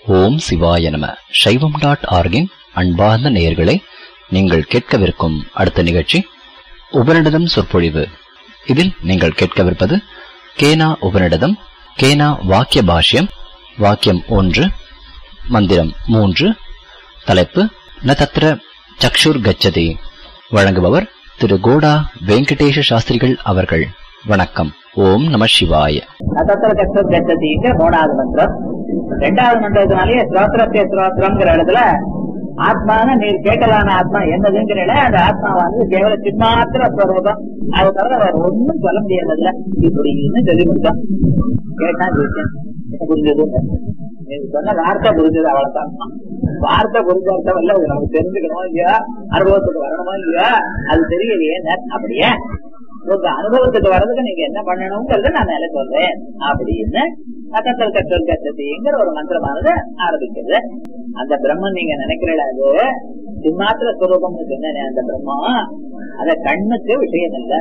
ஓம் சிவாய நம சைவம் டாட் ஆர்கின் அன்பார்ந்த நேயர்களே நீங்கள் கேட்கவிருக்கும் அடுத்த நிகழ்ச்சி உபனிடதம் சொற்பொழிவு இதில் நீங்கள் கேட்கவிருப்பது கேனா உபனிடதம் கேனா வாக்கிய பாஷ்யம் வாக்கியம் ஒன்று மந்திரம் மூன்று தலைப்பு ந தத்ர சக்ஷுர் கச்சதி வழங்குபவர் திரு கோடா வெங்கடேஷ சாஸ்திரிகள் அவர்கள் வணக்கம் ஓம் நம சிவாய தத்திர கஷ்டம் கச்சதிங்க மூணாவது மந்திரம் ரெண்டாவது மந்திரத்தினாலேயே ஸ்ரோத்திரத்திய ஸ்ரோத்திரம்ங்கிற இடத்துல ஆத்மான நீர் கேட்கலான ஆத்மா என்னதுங்கிற இடம் அந்த ஆத்மா வந்து கேவல சின்மாத்திர ஸ்வரூபம் அது தவிர வேற ஒண்ணும் சொல்ல முடியாதுல்ல இப்படின்னு சொல்லி முடிச்சோம் கேட்டா ஜெயிச்சேன் என்ன புரிஞ்சது நீங்க சொன்ன வார்த்தை புரிஞ்சது அவ்வளவுதான் வார்த்தை புரிஞ்ச அர்த்தம் இல்ல அது நமக்கு தெரிஞ்சுக்கணுமா இல்லையா அனுபவத்துக்கு வரணுமா இல்லையா அது தெரியலையே அப்படியே உங்க அனுபவத்துக்கு வர்றதுக்கு நீங்க என்ன பண்ணணுங்கிறத நான் மேல சொல்றேன் அப்படின்னு நகத்தல் கற்றல் கச்சதிங்கிற ஒரு மந்திரமானது ஆரம்பிக்கிறது அந்த பிரம்மன் நீங்க நினைக்கிறீங்களா அது சிம்மாத்திர சுரூபம்னு சொன்னேன் அந்த பிரம்மம் அத கண்ணுக்கு விஷயம் இல்ல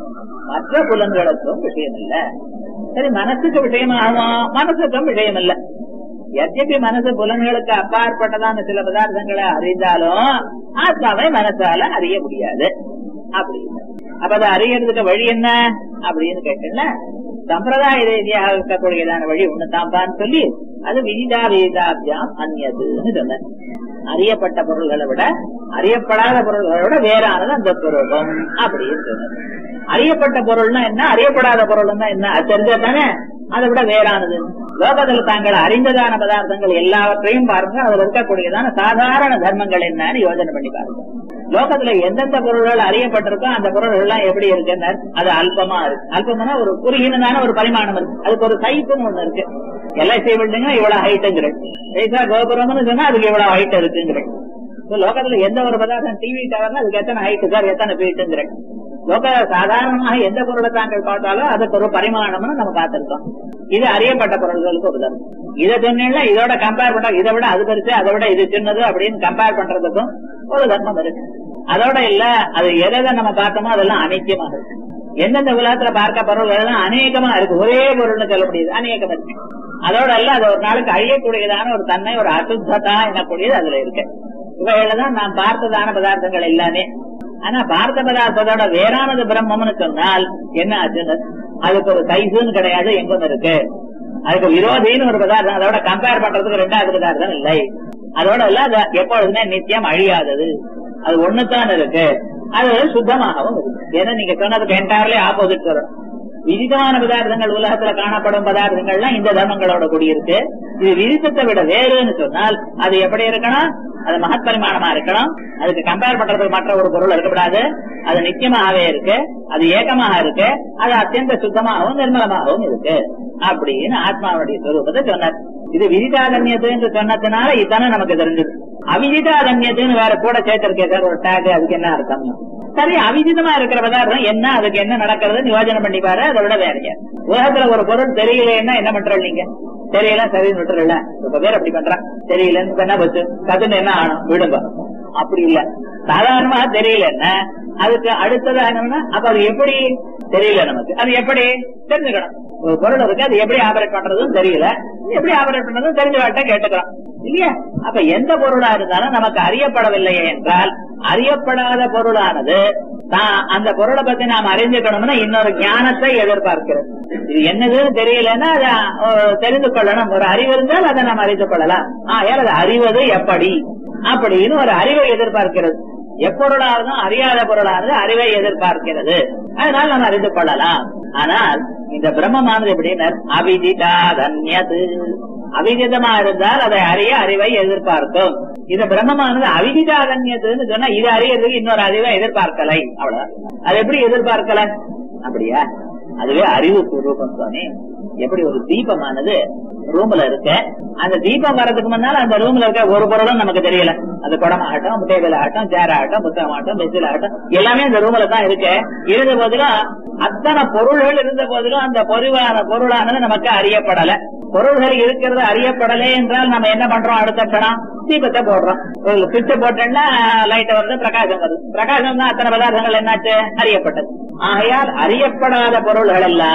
மற்ற புலன்களுக்கும் விஷயம் இல்ல சரி மனசுக்கு விஷயமாகும் மனசுக்கும் விஷயம் இல்ல எத்தப்பி மனசு புலன்களுக்கு அப்பாற்பட்டதான சில பதார்த்தங்களை அறிந்தாலும் ஆத்மாவை மனசால அறிய முடியாது அப்படின்னு அப்ப அதை அறியறதுக்கு வழி என்ன அப்படின்னு கேட்டல சம்பிரதாய ரீதியாக இருக்கக்கூடியதான வழி ஒண்ணு தான்பான்னு சொல்லி அது விதிதா வேதாபியாம் அந்நதுன்னு சொன்ன அறியப்பட்ட பொருள்களை விட அறியப்படாத பொருள்களை விட வேறானது அந்த சுரூபம் அப்படின்னு சொன்னது அறியப்பட்ட பொருள்னா என்ன அறியப்படாத பொருள்னா என்ன அது தெரிஞ்சா தானே அதை விட வேறானது லோகத்தில் தாங்கள் அறிந்ததான பதார்த்தங்கள் எல்லாவற்றையும் பாருங்க அதுல இருக்கக்கூடியதான சாதாரண தர்மங்கள் என்னன்னு யோசனை பண்ணி பாருங்க லோகத்துல எந்தெந்த பொருள்கள் அறியப்பட்டிருக்கோ அந்த பொருள்கள் எல்லாம் எப்படி இருக்குன்னு அது அல்பமா இருக்கு அல்பம்னா ஒரு குறுகினதான ஒரு பரிமாணம் இருக்கு அதுக்கு ஒரு சைட்டுன்னு ஒண்ணு இருக்கு எல்ஐசி பில்டிங் இவ்வளவு ஹைட்டுங்கிற பைசா கோபுரம்னு சொன்னா அதுக்கு இவ்வளவு ஹைட் இருக்குங்கிற லோகத்துல எந்த ஒரு பதார்த்தம் டிவி டவர்னா அதுக்கு எத்தனை ஹைட்டு சார் எத்தனை ஃபீட்டுங்கிற லோக சாதாரணமாக எந்த பொருளை தாங்கள் பார்த்தாலும் அதுக்கு ஒரு பரிமாணம்னு நம்ம பார்த்திருக்கோம் இது அறியப்பட்ட பொருள்களுக்கு ஒரு தர்மம் இதை சொன்னீங்கன்னா இதோட கம்பேர் பண்ற இதை விட அது பெருசு அதை விட இது சின்னது அப்படின்னு கம்பேர் பண்றதுக்கும் ஒரு தர்மம் இருக்கு அதோட இல்ல அது எதை நம்ம பார்த்தோமோ அதெல்லாம் அனைத்தியமா இருக்கு எந்தெந்த உலகத்துல பார்க்க பொருள்கள் எல்லாம் அநேகமா இருக்கு ஒரே பொருள்னு சொல்ல முடியுது அநேகம் இருக்கு அதோட இல்ல அது ஒரு நாளுக்கு அழியக்கூடியதான ஒரு தன்மை ஒரு அசுத்ததா என்னக்கூடியது அதுல இருக்கு இவைகள்தான் நாம் பார்த்ததான பதார்த்தங்கள் எல்லாமே ஆனா பார்த்த பதார்த்தத்தோட வேறானது பிரம்மம்னு சொன்னால் என்ன ஆச்சுன்னு அதுக்கு ஒரு சைஸுன்னு கிடையாது எங்கும் இருக்கு அதுக்கு விரோதின்னு ஒரு பதார்த்தம் அதோட கம்பேர் பண்றதுக்கு ரெண்டாவது பதார்த்தம் இல்லை அதோட இல்ல அது எப்பொழுதுமே நித்தியம் அழியாதது அது ஒண்ணுதான் இருக்கு அது சுத்தமாகவும் இருக்கு ஏன்னா நீங்க சொன்னதுக்கு என்டையர்லி ஆப்போசிட் வரும் விதிதமான பதார்த்தங்கள் உலகத்துல காணப்படும் பதார்த்தங்கள்லாம் இந்த தர்மங்களோட கூடியிருக்கு இது விதித்தத்தை விட வேறுன்னு சொன்னால் அது எப்படி இருக்கணும் அது மகத் பரிமாணமா இருக்கணும் அதுக்கு கம்பேர் பண்றதுக்கு மற்ற ஒரு பொருள் இருக்கக்கூடாது அது நிச்சயமாகவே இருக்கு அது ஏக்கமாக இருக்கு அது அத்தியந்த சுத்தமாகவும் நிர்மலமாகவும் இருக்கு அப்படின்னு ஆத்மாவுடைய சுரூபத்தை சொன்னார் இது விதிதாதன்யத்து என்று சொன்னதுனால இதுதானே நமக்கு தெரிஞ்சது அவிதிதாதன்யத்துன்னு வேற கூட சேர்த்திருக்கே சார் ஒரு டேக் அதுக்கு என்ன அர்த்தம் சரி அவிதிதமா இருக்கிற பதார்த்தம் என்ன அதுக்கு என்ன நடக்கிறது யோஜனை பண்ணி பாரு அதை விட வேறைய உலகத்துல ஒரு பொருள் தெரியலன்னா என்ன பண்ற நீங்க தெரியல சரின்னு விட்டுறல இப்ப பேர் அப்படி பண்றான் தெரியலன்னு என்ன பச்சு கதுன்னு என்ன ஆனும் விடுங்க அப்படி இல்ல சாதாரணமா தெரியலன்னா அதுக்கு அடுத்ததா என்னன்னா அப்ப அது எப்படி தெரியல நமக்கு அது எப்படி தெரிஞ்சுக்கணும் ஒரு பொருள் இருக்கு அது எப்படி ஆபரேட் பண்றதும் தெரியல எப்படி ஆபரேட் பண்றதும் தெரிஞ்சவாட்ட கேட்டுக்கிறோம் இல்லையா அப்ப எந்த பொருளா இருந்தாலும் நமக்கு அறியப்படவில்லையே என்றால் அறியப்படாத பொருளானது அந்த பொருளை பத்தி நாம் அறிஞ்சுக்கணும்னா இன்னொரு ஞானத்தை எதிர்பார்க்கிறது இது என்னதுன்னு தெரியலன்னா அதை தெரிந்து கொள்ளணும் ஒரு அறிவு இருந்தால் அதை நாம் அறிந்து கொள்ளலாம் ஆகையால் அது அறிவது எப்படி அப்படின்னு ஒரு அறிவை எதிர்பார்க்கிறது எப்பொருளாவதும் அறியாத பொருளானது அறிவை எதிர்பார்க்கிறது அதனால் நம்ம அறிந்து கொள்ளலாம் ஆனால் இந்த பிரம்மமானது எப்படின்னு அவிதிதாதன்யது அவிதிதமா இருந்தால் அதை அறிய அறிவை எதிர்பார்க்கும் இந்த பிரம்மமானது அவிதிதாதன்யத்துன்னு சொன்னா இது அறியறதுக்கு இன்னொரு அறிவை எதிர்பார்க்கலை அவ்வளவுதான் அது எப்படி எதிர்பார்க்கல அப்படியா அதுவே அறிவு ரூபம் சுவாமி எப்படி ஒரு தீபமானது ரூம்ல இருக்கு அந்த தீபம் வர்றதுக்கு முன்னால அந்த ரூம்ல இருக்க ஒரு பொருளும் நமக்கு தெரியல அது குடம் ஆகட்டும் டேபிள் ஆகட்டும் சேர் ஆகட்டும் புத்தகம் ஆகட்டும் பென்சில் ஆகட்டும் எல்லாமே அந்த ரூம்ல தான் இருக்கு இருந்த போதிலும் அத்தனை பொருள்கள் இருந்த போதிலும் அந்த பொருளான பொருளானது நமக்கு அறியப்படல பொருள்கள் இருக்கிறது அறியப்படலை என்றால் நம்ம என்ன பண்றோம் அடுத்த கணம் தீபத்தை போடுறோம் ஒரு சுவிட்ச போட்டோம்னா லைட் வருது பிரகாசம் வருது பிரகாசம் தான் அத்தனை பதார்த்தங்கள் என்னாச்சு அறியப்பட்டது ஆகையால் அறியப்படாத பொருள்கள் எல்லாம்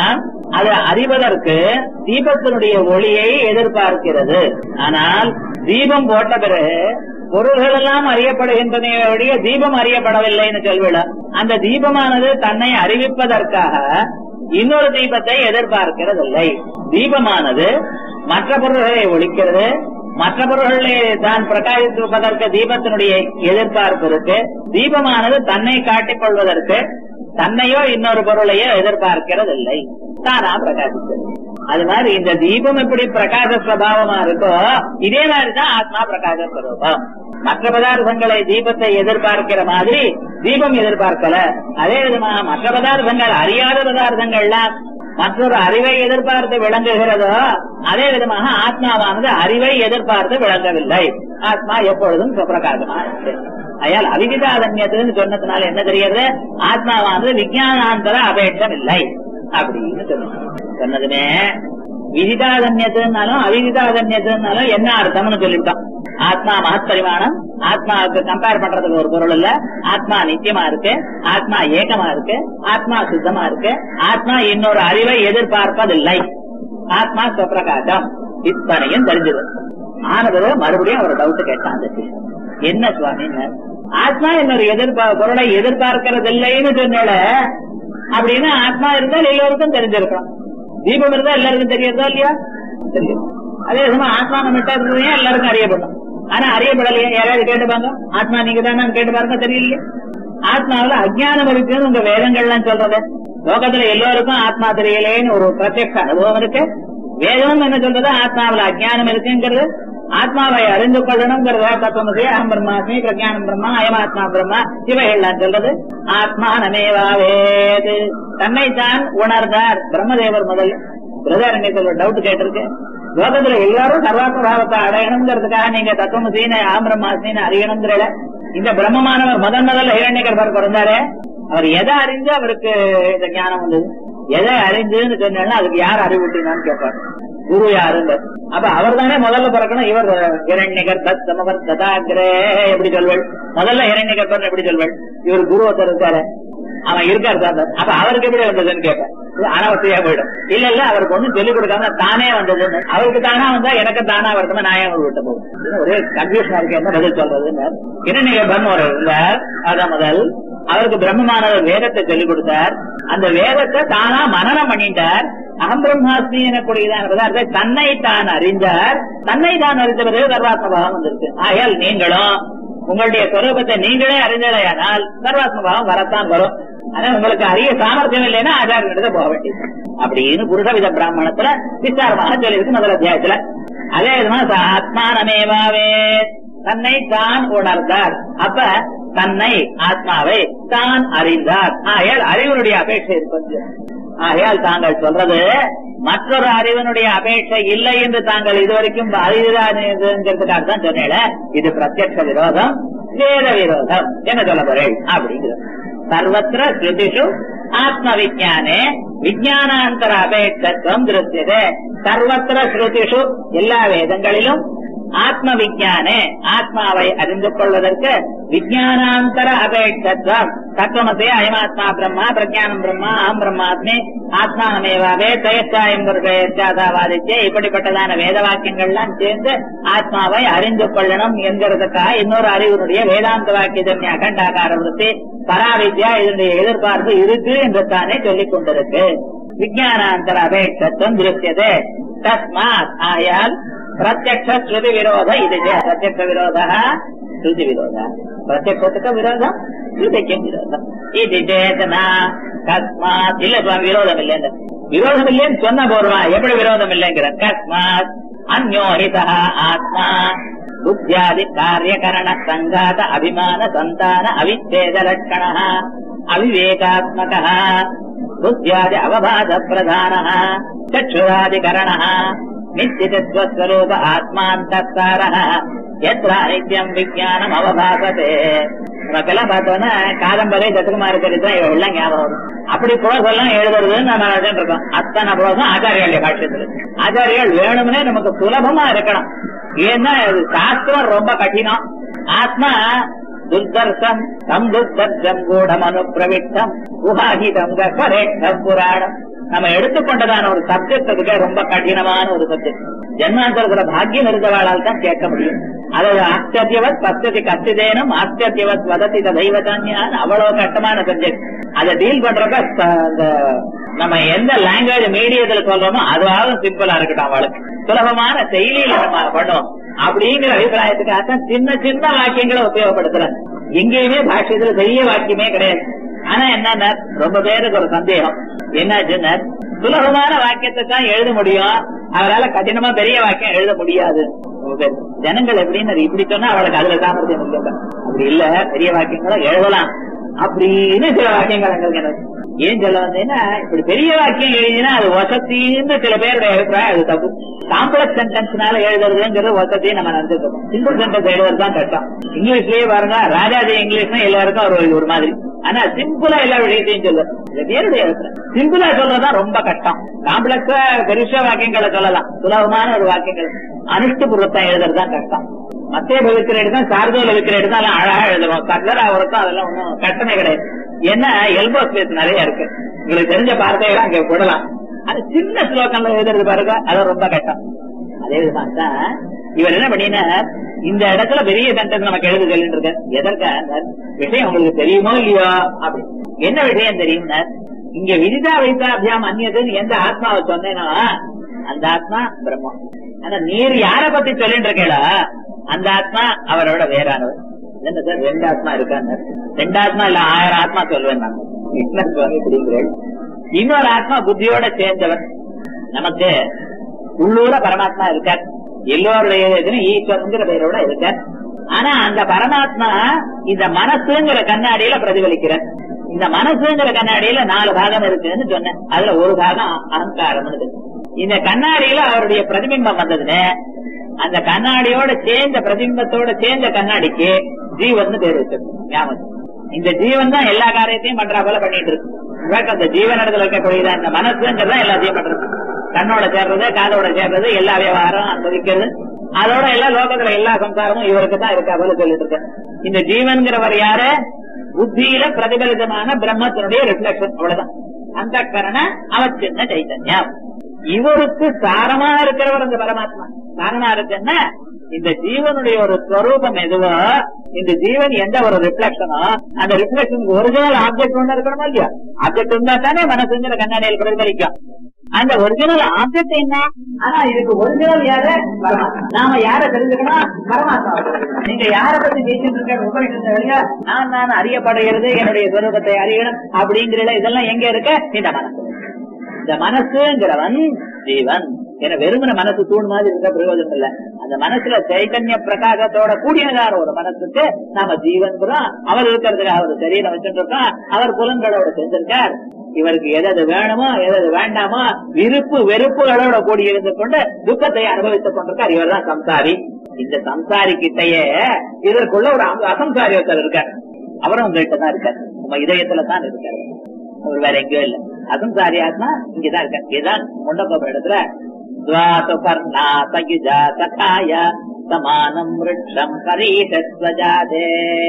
அது அறிவதற்கு தீபத்தினுடைய ஒளியை எதிர்பார்க்கிறது ஆனால் தீபம் போட்ட பிறகு பொருள்கள் எல்லாம் அறியப்படுகின்றன ஒழிய தீபம் அறியப்படவில்லைன்னு சொல்விட அந்த தீபமானது தன்னை அறிவிப்பதற்காக இன்னொரு தீபத்தை எதிர்பார்க்கிறதில்லை தீபமானது மற்ற பொருள்களை ஒழிக்கிறது மற்ற பொருள்களை தான் பிரகாசிப்பதற்கு தீபத்தினுடைய எதிர்பார்ப்பு இருக்கு தீபமானது தன்னை காட்டிக் கொள்வதற்கு தன்னையோ இன்னொரு பொருளையோ எதிர்பார்க்கிறதில்லை தானா பிரகாசிக்கிறது அது மாதிரி இந்த தீபம் எப்படி பிரகாச சுவாவமா இருக்கோ இதே மாதிரிதான் ஆத்மா பிரகாச ஸ்வரூபம் மற்ற பதார்த்தங்களை தீபத்தை எதிர்பார்க்கிற மாதிரி தீபம் எதிர்பார்க்கல அதே விதமாக மற்ற பதார்த்தங்கள் அறியாத பதார்த்தங்கள்லாம் மற்றொரு அறிவை எதிர்பார்த்து விளங்குகிறதோ அதே விதமாக ஆத்மாவானது அறிவை எதிர்பார்த்து விளங்கவில்லை ஆத்மா எப்பொழுதும் சுப்பிரகாசமா இருக்கு அயால் அவிதிதாதன்யத்துன்னு சொன்னதுனால என்ன தெரியாது ஆத்மாவானது விஜயானாந்தர அபேட்சம் இல்லை அப்படின்னு சொன்னது சொன்னதுமே விதிதாதன்யத்துனாலும் அவிதிதாதன்யத்துனாலும் என்ன அர்த்தம்னு சொல்லிவிட்டோம் ஆத்மா மகத்பரிமாணம் ஆத்மாவுக்கு கம்பேர் பண்றதுக்கு ஒரு பொருள் இல்ல ஆத்மா நித்தியமா இருக்கு ஆத்மா ஏகமா இருக்கு ஆத்மா சுத்தமா இருக்கு ஆத்மா இன்னொரு அறிவை எதிர்பார்ப்பதில்லை ஆத்மா சுப்பிரகாசம் இத்தனையும் தெரிஞ்சது ஆனது மறுபடியும் அவர் டவுட் கேட்டான் அந்த சிஷ்யன். என்ன சுவாமி ஆத்மா இன்னொரு எதிர்பார் பொருளை எதிர்பார்க்கிறது இல்லைன்னு சொன்னால அப்படின்னா ஆத்மா இருந்தால் எல்லோருக்கும் தெரிஞ்சிருக்கணும் தீபம் இருந்தா எல்லாருக்கும் தெரியறதா இல்லையா தெரியும் அதே சமயம் ஆத்மா நம்மகிட்ட இருந்ததையும் எல்லாருக்கும் அறியப்படும் ஆனா அறியப்படலையே யாராவது கேட்டுப்பாங்க ஆத்மா நீங்க தான் கேட்டு பாருங்க தெரியலையே ஆத்மாவில அஜ்ஞானம் இருக்குன்னு உங்க வேதங்கள்லாம் சொல்றது லோகத்துல எல்லோருக்கும் ஆத்மா தெரியலேன்னு ஒரு பிரத்யக்ஷ அனுபவம் இருக்கு வேதம் என்ன சொல்றது ஆத்மாவில அஜ்ஞானம் இருக்குங்கிறது ஆத்மாவை அறிந்து கொள்ளணுங்கிறத தத்துவமசி அகம் பிரம்மாஸ்மி பிரஜானம் பிரம்மா அயமாத்மா பிரம்மா இவைகள்லாம் சொல்றது ஆத்மா நமேவாவேது தன்னைத்தான் உணர்ந்தார் பிரம்மதேவர் முதல் பிரதாரண்யத்தில் டவுட் கேட்டிருக்கு லோகத்துல எல்லாரும் சர்வாத்ம பாவத்தை அடையணுங்கிறதுக்காக நீங்க தத்துவமசின்னு அகம் பிரம்மாஸ்மின்னு அறியணுங்கிற இந்த பிரம்மமானவர் முதன் முதல்ல ஹிரண்யகர்பர் பிறந்தாரு அவர் எதை அறிஞ்சு அவருக்கு இந்த ஞானம் வந்தது எதை அறிஞ்சுன்னு சொன்னா அதுக்கு யார் அறிவுட்டினான்னு கேட்பார் குரு யாருங்க அப்ப அவர் தானே முதல்ல பிறக்கணும் இவர் இரண்யகர் தத் சமவர் ததாகிரே எப்படி சொல்வள் முதல்ல இரண்யகர்பர் எப்படி சொல்வள் இவர் குரு ஒருத்தர் இருக்காரு அவன் இருக்காரு தான் அப்ப அவருக்கு எப்படி வந்ததுன்னு கேட்பேன் இது அனாவசியா போயிடும் இல்ல இல்ல அவருக்கு ஒண்ணும் சொல்லிக் கொடுக்காம தானே வந்ததுன்னு அவருக்கு தானா வந்தா எனக்கு தானா வரட்டுமே நான் ஏன் விட்டு போகும் இது ஒரே கன்ஃபியூஷனா இருக்கு என்ன பதில் சொல்றதுன்னு இரண்யகர்பன் ஒரு இருந்தார் அதான் முதல் அவருக்கு பிரம்மமானவர் வேதத்தை சொல்லிக் கொடுத்தார் அந்த வேதத்தை தானா மனனம் பண்ணிட்டார் அகம் பிரம்மாஸ்மி எனக்கூடியதான பதார்த்தத்தை தன்னை தான் அறிந்தார் தன்னை தான் அறிந்த பிறகு சர்வாத்மபாவம் வந்திருக்கு ஆகையால் நீங்களும் உங்களுடைய ஸ்வரூபத்தை நீங்களே அறிந்ததையானால் சர்வாத்மபாவம் வரத்தான் வரும் ஆனா உங்களுக்கு அறிய சாமர்த்தியம் இல்லைன்னா ஆச்சாரியனிடத்தை போக வேண்டியது அப்படின்னு புருஷவித பிராமணத்துல விசாரமாக சொல்லியிருக்கு முதல் அத்தியாயத்துல அதே விதமா ஆத்மானமேவாவே தன்னை தான் உணர்ந்தார் அப்ப தன்னை ஆத்மாவை தான் அறிந்தார் ஆகையால் அறிவனுடைய அபேட்சை இருப்பது ஆகையால் தாங்கள் சொல்றது மற்றொரு அறிவனுடைய அபேட்சை இல்லை என்று தாங்கள் இதுவரைக்கும் அறிவுங்கிறதுக்காக தான் சொன்னேன் இது பிரத்யக்ஷ விரோதம் வேத விரோதம் என்ன சொல்ல போறேன் அப்படிங்கிறது சர்வத்திர ஸ்ருதிஷு ஆத்ம விஜானே விஜயானாந்தர அபேட்சத்துவம் திருத்தியதே சர்வத்திர ஸ்ருதிஷு எல்லா வேதங்களிலும் ஆத்ம விஜானே ஆத்மாவை அறிந்து கொள்வதற்கு விஜயானாந்தர அபேட்சத்துவம் தத்துவமசே அயமாத்மா பிரம்மா பிரஜானம் பிரம்மா அகம் பிரம்மாத்மி ஆத்மானமேவாவே தயச்சாயம் வாதிச்சே இப்படிப்பட்டதான வேத வாக்கியங்கள்லாம் சேர்ந்து ஆத்மாவை அறிந்து கொள்ளணும் என்கிறதுக்காக இன்னொரு அறிவுடைய வேதாந்த வாக்கியதன் அகண்டாகார விருத்தி பராவித்யா இதனுடைய எதிர்பார்ப்பு இருக்கு என்று தானே சொல்லிக் கொண்டிருக்கு விஜயானாந்தர அபேட்சத்துவம் திருஷ்யதே தஸ்மாத் ஆயால் பிரத்யக்ஷ ஸ்ருதி விரோத இது பிரத்யக்ஷ விரோத ஸ்ருதி விரோத பிரத்யக்ஷத்துக்கு விரோதம் ஸ்ருதிக்கும் விரோதம் இது சேதனா கஸ்மாத் இல்ல சுவாமி விரோதம் இல்லைங்க விரோதம் இல்லைன்னு சொன்ன போடுவா எப்படி விரோதம் இல்லைங்கிற கஸ்மாத் அந்யோஹிதா ஆத்மா புத்தியாதி காரியகரண சங்காத அபிமான சந்தான அவிச்சேத லட்சண அவிவேகாத்மக புத்தியாதி அவபாத பிரதான சச்சுராதிகரண நிச்சிதஸ்வஸ்வரூப ஆத்மாந்தஸ்தார எத்திர அனித்யம் விஜயானம் அவபாசதே நமக்கெல்லாம் பார்த்தோன்னா காதம்பரை சத்துக்குமார சரித்திரம் இவெல்லாம் ஞாபகம் வரும் அப்படி புரோசெல்லாம் எழுதுறதுன்னு நம்ம நினைச்சிட்டு இருக்கோம் அத்தனை புரோசம் ஆச்சாரியாளுடைய பாஷ்யத்துல ஆச்சாரியால் வேணும்னே நமக்கு சுலபமா இருக்கணும் ஏன்னா இது சாஸ்திரம் ரொம்ப கடினம் ஆத்மா துர்தர்சம் தம் துர்தர்சம் கூடம் அனுப்பிரவிட்டம் குஹாகிதம் கரேட்டம் புராணம் நம்ம எடுத்துக்கொண்டதான ஒரு சப்ஜெக்ட் அதுக்கு ரொம்ப கடினமான ஒரு சப்ஜெக்ட் ஜென்மாந்தரத்துல பாக்கியம் இருந்தவாளால் தான் கேட்க முடியும் அதாவது ஆச்சரியவத் பஸ்தி கத்திதேனும் ஆச்சரியவத் வதத்தி தெய்வதான்யான் அவ்வளவு கஷ்டமான சப்ஜெக்ட் அதை டீல் பண்றப்ப ச- அந்த நம்ம எந்த லாங்குவேஜ் மீடியத்துல சொல்றோமோ அதுவாவது சிம்பிளா இருக்கட்டும் அவளுக்கு சுலபமான செயலியில நம்ம பண்ணுவோம் அப்படிங்கிற அபிப்பிராயத்துக்காக சின்ன சின்ன வாக்கியங்களை உபயோகப்படுத்துறேன் எங்கேயுமே பாஷ்யத்துல பெரிய வாக்கியமே கிடையாது ஆனா என்னன்னா ரொம்ப பேருக்கு ஒரு சந்தேகம் என்னாச்சுன்னா சுலபமான வாக்கியத்தை தான் எழுத முடியும் அவரால கடினமா பெரிய வாக்கியம் எழுத முடியாது ரொம்ப பேர். ஜனங்கள் எப்படின்னு இப்படி சொன்னா அவளுக்கு அதுல சாமர்த்தியம் இல்லை அப்படி இல்ல பெரிய வாக்கியங்களும் எழுதலாம் அப்படின்னு சில வாக்கியங்கள் எங்களுக்கு எனக்கு ஏன் சொல்ல வந்தேன்னா இப்படி பெரிய வாக்கியம் எழுதினா அது வசத்தின்னு சில பேருடைய அபிப்பிராயம் அது தப்பு காம்ப்ளெக்ஸ் சென்டென்ஸ்னால எழுதுறதுங்கிறது வசதி நம்ம நினைச்சிருக்கோம் சிம்பிள் சென்டென்ஸ் எழுதுறது தான் கஷ்டம் இங்கிலீஷ்லயே பாருங்க ராஜாஜி இங்கிலீஷ்னா எல்லாருக்கும் ஒரு ஒரு மாதிரி ஆனா சிம்பிளா எல்லா விஷயத்தையும் சொல்லுது இது பேருடைய அபிப்பிராயம் சிம்பிளா சொல்றதுதான் ரொம்ப கஷ்டம் காம்ப்ளெக்ஸா பெருசா வாக்கியங்களை சொல்லலாம் சுலபமான ஒரு வாக்கியங்கள் அனுஷ்டுபுறத்தை எழுதுறது தான் கஷ்டம் மத்திய விற்கிற தான் சார்தோல விற்கிற தான் எல்லாம் அழகா எழுதுவோம் கட்லரா அவருக்கும் அதெல்லாம் ஒண்ணும் கஷ்டமே கிடையாது என்ன எல்போ ஸ்பேஸ் நிறைய இருக்கு உங்களுக்கு தெரிஞ்ச வார்த்தைகளை அங்க போடலாம் அது சின்ன ஸ்லோகம்ல எழுதுறது பாருங்க அது ரொம்ப கஷ்டம் அதே விதமாக தான் இவர் என்ன பண்ணினார் இந்த இடத்துல பெரிய சென்டென்ஸ் நமக்கு எழுத சொல்லிட்டு இருக்க எதற்காக விஷயம் உங்களுக்கு தெரியுமோ இல்லையோ அப்படி என்ன விஷயம் தெரியும்னா இங்க விதிதா வைத்தாபியாம் அந்நியதுன்னு எந்த ஆத்மாவை சொன்னேன்னா அந்த ஆத்மா பிரம்மம் ஆனா நீர் யார பத்தி சொல்லிட்டு இருக்கீங்களா அந்த ஆத்மா அவரோட வேறானவர் என்ன சார் ரெண்டு ஆத்மா இருக்காங்க ரெண்டு ஆத்மா இல்ல ஆயிரம் ஆத்மா சொல்லுவேன் நான் கிருஷ்ண சுவாமி இப்படிங்கிறேன் இன்னொரு ஆத்மா புத்தியோட சேர்ந்தவர் நமக்கு உள்ளூர பரமாத்மா இருக்கார் எல்லோருடைய இதுலயும் ஈஸ்வரங்கிற பெயரோட இருக்கார் ஆனா அந்த பரமாத்மா இந்த மனசுங்கிற கண்ணாடியில பிரதிபலிக்கிறார் இந்த மனசுங்கிற கண்ணாடியில நாலு பாகம் இருக்குன்னு சொன்னேன் அதுல ஒரு பாகம் அகங்காரம் இந்த கண்ணாடியில அவருடைய பிரதிபிம்பம் வந்ததுன்னு அந்த கண்ணாடியோட சேர்ந்த பிரதிபிம்பத்தோட சேர்ந்த கண்ணாடிக்கு ஜீவன் பேர் வச்சிருக்கோம் ஞாபகம் இந்த ஜீவன் தான் எல்லா காரியத்தையும் பண்றா போல பண்ணிட்டு இருக்கு இன்ஃபேக்ட் அந்த ஜீவன் இடத்துல இருக்கக்கூடிய அந்த மனசுங்கிறது தான் எல்லாத்தையும் பண்றது கண்ணோட சேர்றது காதோட சேர்றது எல்லா விவகாரம் அனுபவிக்கிறது அதோட எல்லா லோகத்துல எல்லா சம்சாரமும் இவருக்கு தான் இருக்கா போல சொல்லிட்டு இருக்க இந்த ஜீவன்கிறவர் யாரு புத்தியில பிரதிபலிதமான பிரம்மத்தினுடைய ரிஃப்ளெக்ஷன் அவ்வளவுதான் அந்த கரண அவச்சின்ன சைத்தன்யம் இவருக்கு சாரமா இருக்கிறவர் அந்த பரமாத்மா சாரமா இருக்குன்னா இந்த ஜீவனுடைய ஒரு ஸ்வரூபம் எதுவோ இந்த ஜீவன் எந்த ஒரு ரிஃப்ளெக்ஷனோ அந்த ரிஃப்ளெக்ஷன் ஒரிஜினல் ஆப்ஜெக்ட் ஒண்ணு இருக்கணுமா இல்லையா ஆப்ஜெக்ட் இருந்தா தானே மனசுங்கிற கண்ணாடியில் பிரதிபலிக்கும் அந்த ஒரிஜினல் ஆப்ஜெக்ட் என்ன ஆனா இதுக்கு ஒரிஜினல் யாரு பரமாத்மா நாம யார தெரிஞ்சுக்கணும் பரமாத்மா நீங்க யார பத்தி பேசிட்டு இருக்க உபரிட்டு வெளியா நான் நான் அறியப்படுகிறது என்னுடைய சுரூபத்தை அறியணும் அப்படிங்கிற இதெல்லாம் எங்க இருக்க இந்த மனசு இந்த மனசுங்கிறவன் ஜீவன் என வெறுமன மனசு தூண் மாதிரி இருக்க பிரயோஜனம் இல்ல அந்த மனசுல சைத்தன்ய பிரகாசத்தோட கூடியதான ஒரு மனசுக்கு நாம ஜீவன்கிறோம் அவர் இருக்கிறதுக்கு அவர் சரீரம் வச்சுட்டு இருக்கோம் அவர் புலன்களோட செஞ்சிருக்கார் இவருக்கு எதது வேணுமோ எதது வேண்டாமோ விருப்பு வெறுப்புகளோட கூடி இருந்து கொண்டு துக்கத்தை அனுபவித்துக் கொண்டிருக்கார் இவர் தான் சம்சாரி இந்த சம்சாரி கிட்டயே இதற்குள்ள ஒரு அச- அசம்சாரி ஒருத்தர் இருக்கார் அவரும் உங்ககிட்ட தான் இருக்கார் உங்க இதயத்துல தான் இருக்காரு அவர் வேற எங்கேயோ இல்ல அசம்சாரி ஆத்மா இங்கதான் இருக்கார் இதுதான் முண்டக்கோபுர இடத்துல துவாசுபர்ணா சகிஜா சகாய சமானம் விருட்சம் கரீஷஸ்வஜாதே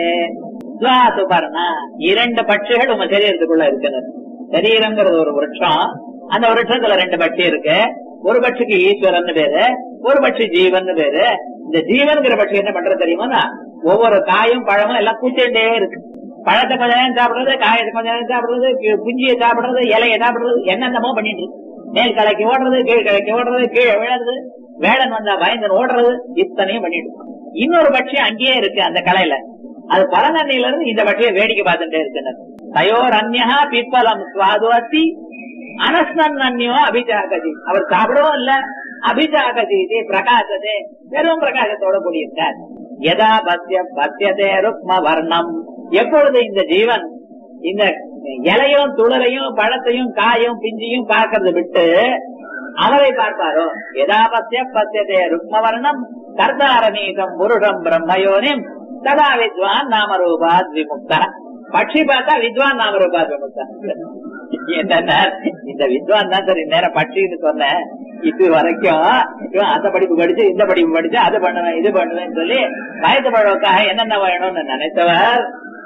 துவாசுபர்ணா இரண்டு பட்சிகள் உங்க சரீரத்துக்குள்ள இருக்கிறது சரீரங்கிறது ஒரு விருட்சம் அந்த விருட்சத்துல ரெண்டு பட்சி இருக்கு ஒரு பட்சிக்கு ஈஸ்வரன் பேரு ஒரு பட்சி ஜீவன் பேரு இந்த ஜீவன்கிற பட்சி என்ன பண்றது தெரியுமா ஒவ்வொரு காயும் பழமும் எல்லாம் பூச்சிட்டே இருக்கு பழத்தை கொஞ்ச நேரம் சாப்பிடுறது காயத்தை கொஞ்ச நேரம் சாப்பிடுறது கி- குஞ்சியை சாப்பிடுறது இலையை சாப்பிடுறது என்னென்னமோ பண்ணிட்டு இருக்கு மேல் கலைக்கு ஓடுறது கீழ் கலைக்கு ஓடுறது கீழே விழுறது வேடன் வந்தா பயந்து ஓடுறது இத்தனையும் பண்ணிட்டு இருக்கு. இன்னொரு பட்சி அங்கேயே இருக்கு அந்த கலையில அது பரநன்னில இருந்து இந்த பட்சியை வேடிக்கை பார்த்துட்டே இருக்கிறது தயோர் அந்யா பிப்பலம் சுவாதுவத்தி அனஸ்னன் அந்நியோ அபிஜாகதி அவர் சாப்பிடவும் இல்ல அபிஜாகதி பிரகாசதே வெறும் பிரகாசத்தோட கூடியிருக்கார் எதா பத்திய பத்தியதே ருக்ம வர்ணம் எப்பொழுது இந்த ஜீவன் இந்த இலையும் துளரையும் பழத்தையும் காயும் பிஞ்சியும் பார்க்கறது விட்டு அவரை பார்ப்பாரோ எதா பத்திய பத்தியதே ருக்ம வர்ணம் கர்த்தாரமீகம் புருஷம் பிரம்மயோனிம் ததா வித்வான் நாமரூபாத் விமுக்தா பட்சி பார்த்தா வித்வான் நாமரூபாத் விமுக்தா என்னன்னா இந்த வித்வான் தான் சரி நேரம் பட்சின்னு சொன்னேன் இது வரைக்கும் இவன் அந்த படிப்பு படிச்சு இந்த படிப்பு படிச்சு அது பண்ணுவேன் இது பண்ணுவேன்னு சொல்லி வயது பழவுக்காக என்னென்ன வேணும்னு நினைத்தவர்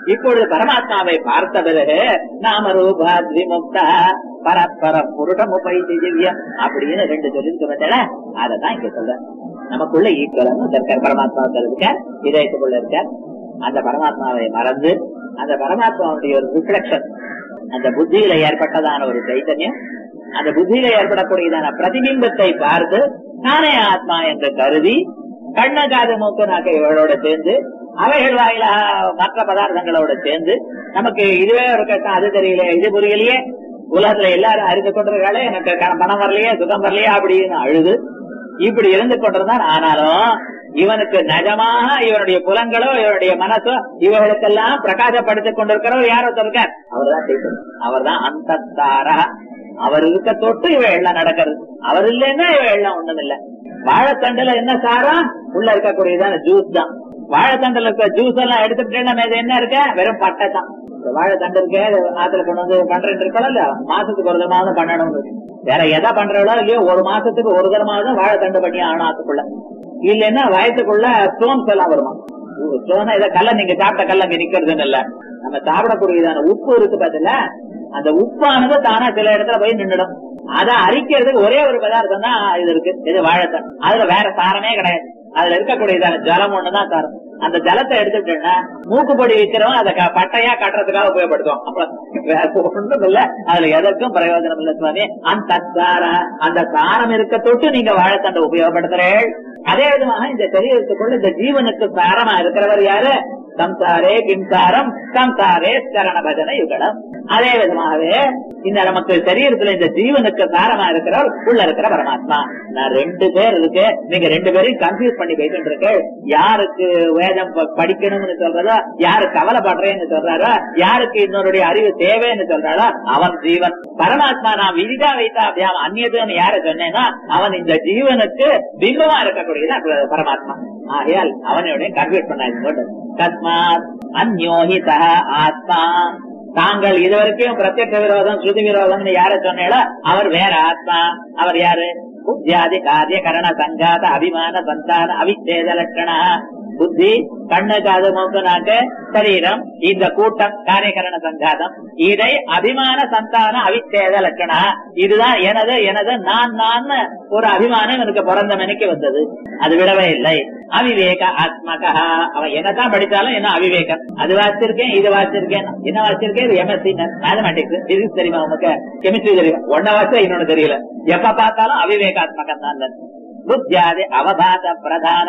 இப்பொழுது பரமாத்மாவை பார்த்த பிறகு நாம ரூபாத் விமுக்தா பரஸ்பர புருடம் உபைதி திவ்யம் அப்படின்னு ரெண்டு சொல்லிருக்கு பார்த்தல அததான் இங்க சொல்ற நமக்குள்ள ஈக்குவலன்னு இருக்கார் பரமாத்மா இருக்கார் இதயத்துக்குள்ள இருக்கார் அந்த பரமாத்மாவை மறந்து அந்த பரமாத்மாவுடைய ஒரு ரிஃப்ளெக்ஷன் அந்த புத்தியில ஏற்பட்டதான ஒரு சைத்தன்யம் அந்த புத்தியில ஏற்படக்கூடியதான பிரதிபிம்பத்தை பார்த்து நானே ஆத்மா என்று கருதி கண்ண காது மூக்கு நாக்க இவளோட சேர்ந்து அவைகள் வாயிலா மற்ற பதார்த்தங்களோட சேர்ந்து நமக்கு இதுவே ஒரு கஷ்டம் அது தெரியல இது புரியலையே உலகத்துல எல்லாரும் அறிந்து கொண்டிருக்காளே எனக்கு க- பணம் வரலையே சுகம் வரலையே அப்படின்னு அழுது இப்படி இருந்து கொண்டிருந்தான் ஆனாலும் இவனுக்கு நிஜமாக இவனுடைய புலங்களோ இவனுடைய மனசோ இவர்களுக்கெல்லாம் பிரகாசப்படுத்திக் கொண்டிருக்கிறவர் யாரோ இருக்கார் அவர்தான் செய்யணும் அவர்தான் அந்த அவர் இருக்க தொட்டு இவ எல்லாம் நடக்கிறது அவர் இல்லைன்னா இவ எல்லாம் ஒண்ணும் இல்ல வாழைத்தண்டுல என்ன சாரம் உள்ள இருக்கக்கூடியதான ஜூஸ் தான் வாழைத்தண்டுல இருக்க ஜூஸ் எல்லாம் எடுத்துட்டேன்னா இது என்ன இருக்க வெறும் பட்டை தான் இந்த வாழைத்தண்டு இருக்க இது ஆத்துல கொண்டு வந்து பண்றேன் இருக்கணும் இல்ல மாசத்துக்கு ஒரு தரமாவது பண்ணணும் வேற எதை பண்றவளோ இல்லையோ ஒரு மாசத்துக்கு ஒரு தரமாவது வாழைத்தண்டு பண்ணி ஆகணும் ஆத்துக்குள்ள இல்லைன்னா வயத்துக்குள்ள ஸ்டோன்ஸ் எல்லாம் வருமா ஸ்டோன் இதை கல்ல நீங்க சாப்பிட்ட கல்ல அங்க நிக்கிறதுன்னு இல்ல நம்ம சாப்பிடக்கூடியதான உப்பு இருக்கு பாத்தீங்கள அந்த உப்பானது தானா சில இடத்துல போய் நின்னுடும் அதை அரிக்கிறதுக்கு ஒரே ஒரு பதார்த்தம் தான் இது இருக்கு இது வாழைத்தன் அதுல வேற சாரமே கிடையாது அதுல இருக்கக்கூடியதான ஜலம் ஒண்ணுதான் சாரம் அந்த ஜலத்தை எடுத்துட்டேன்னா மூக்குப்பொடி விற்கிறவன் அதை க- பட்டையா கட்டுறதுக்காக உபயோகப்படுத்துவான் அப்புறம் வேற ஒண்ணும் இல்ல அதுல எதற்கும் பிரயோஜனம் இல்ல சுவாமி அந்த சார அந்த சாரம் இருக்க தொட்டு நீங்க வாழைத்தண்டை உபயோகப்படுத்துறேன் அதே விதமாக இந்த சரீரத்துக்குள்ள இந்த ஜீவனுக்கு சாரமா இருக்கிறவர் யாரு சம்சாரே கிம்சாரம் சம்சாரே சரண பஜன யுகலம் அதே விதமாகவே இந்த நமக்கு சரீரத்துல இந்த ஜீவனுக்கு சாரமா இருக்கிறவர் உள்ள இருக்கிற பரமாத்மா நான் ரெண்டு பேர் இருக்கு நீங்க ரெண்டு பேரையும் கன்ஃபியூஸ் பண்ணி போயிட்டு இருக்கு யாருக்கு வேதம் ப- படிக்கணும்னு சொல்றதோ யாரு கவலைப்படுறேன்னு சொல்றாரோ யாருக்கு இன்னொருடைய அறிவு தேவைன்னு சொல்றாரோ அவன் ஜீவன் பரமாத்மா நான் விதிதா வைத்தா அபியாம் அந்நியதுன்னு யார சொன்னேன்னா அவன் இந்த ஜீவனுக்கு பிம்பமா இருக்கக்கூடியது அந்த பரமாத்மா ஆகையால் அவனுடைய கன்ஃபியூஸ் பண்ணாது தஸ்மாத் அந்யோஹிதா ஆத்மா தாங்கள் இதுவரைக்கும் பிரத்யட்ச விரோதம் ஸ்ருதி விரோதம்னு யார சொன்னீங்களோ அவர் வேற ஆத்மா அவர் யாரு புத்தியாதி காரிய கரண சங்காத அபிமான சந்தான அவிச்சேத லட்சணா புத்தி கண்ணு காது மூக்கு நாக்கு சரீரம் இந்த கூட்டம் காரியகரண சங்காதம் இதை அபிமான சந்தான அவிச்சேத லட்சணா இதுதான் எனது எனது நான் நான் ஒரு அபிமானம் எனக்கு பிறந்த மணிக்கு வந்தது அது விடவே இல்லை அவிவேக ஆத்மகா அவன் என்னதான் படிச்சாலும் என்ன அவிவேகம் அது வாசிச்சிருக்கேன் இது வாசிச்சிருக்கேன் என்ன வாசிச்சிருக்கேன் இது எம்எஸ்சி மேத்தமெட்டிக்ஸ் பிசிக்ஸ் தெரியுமா உனக்கு கெமிஸ்ட்ரி தெரியும் ஒன்ன வாச இன்னொன்னு தெரியல எப்ப பார்த்தாலும் அவிவேகாத்மகம் தான் புத்தியாதி அவபாத பிரதான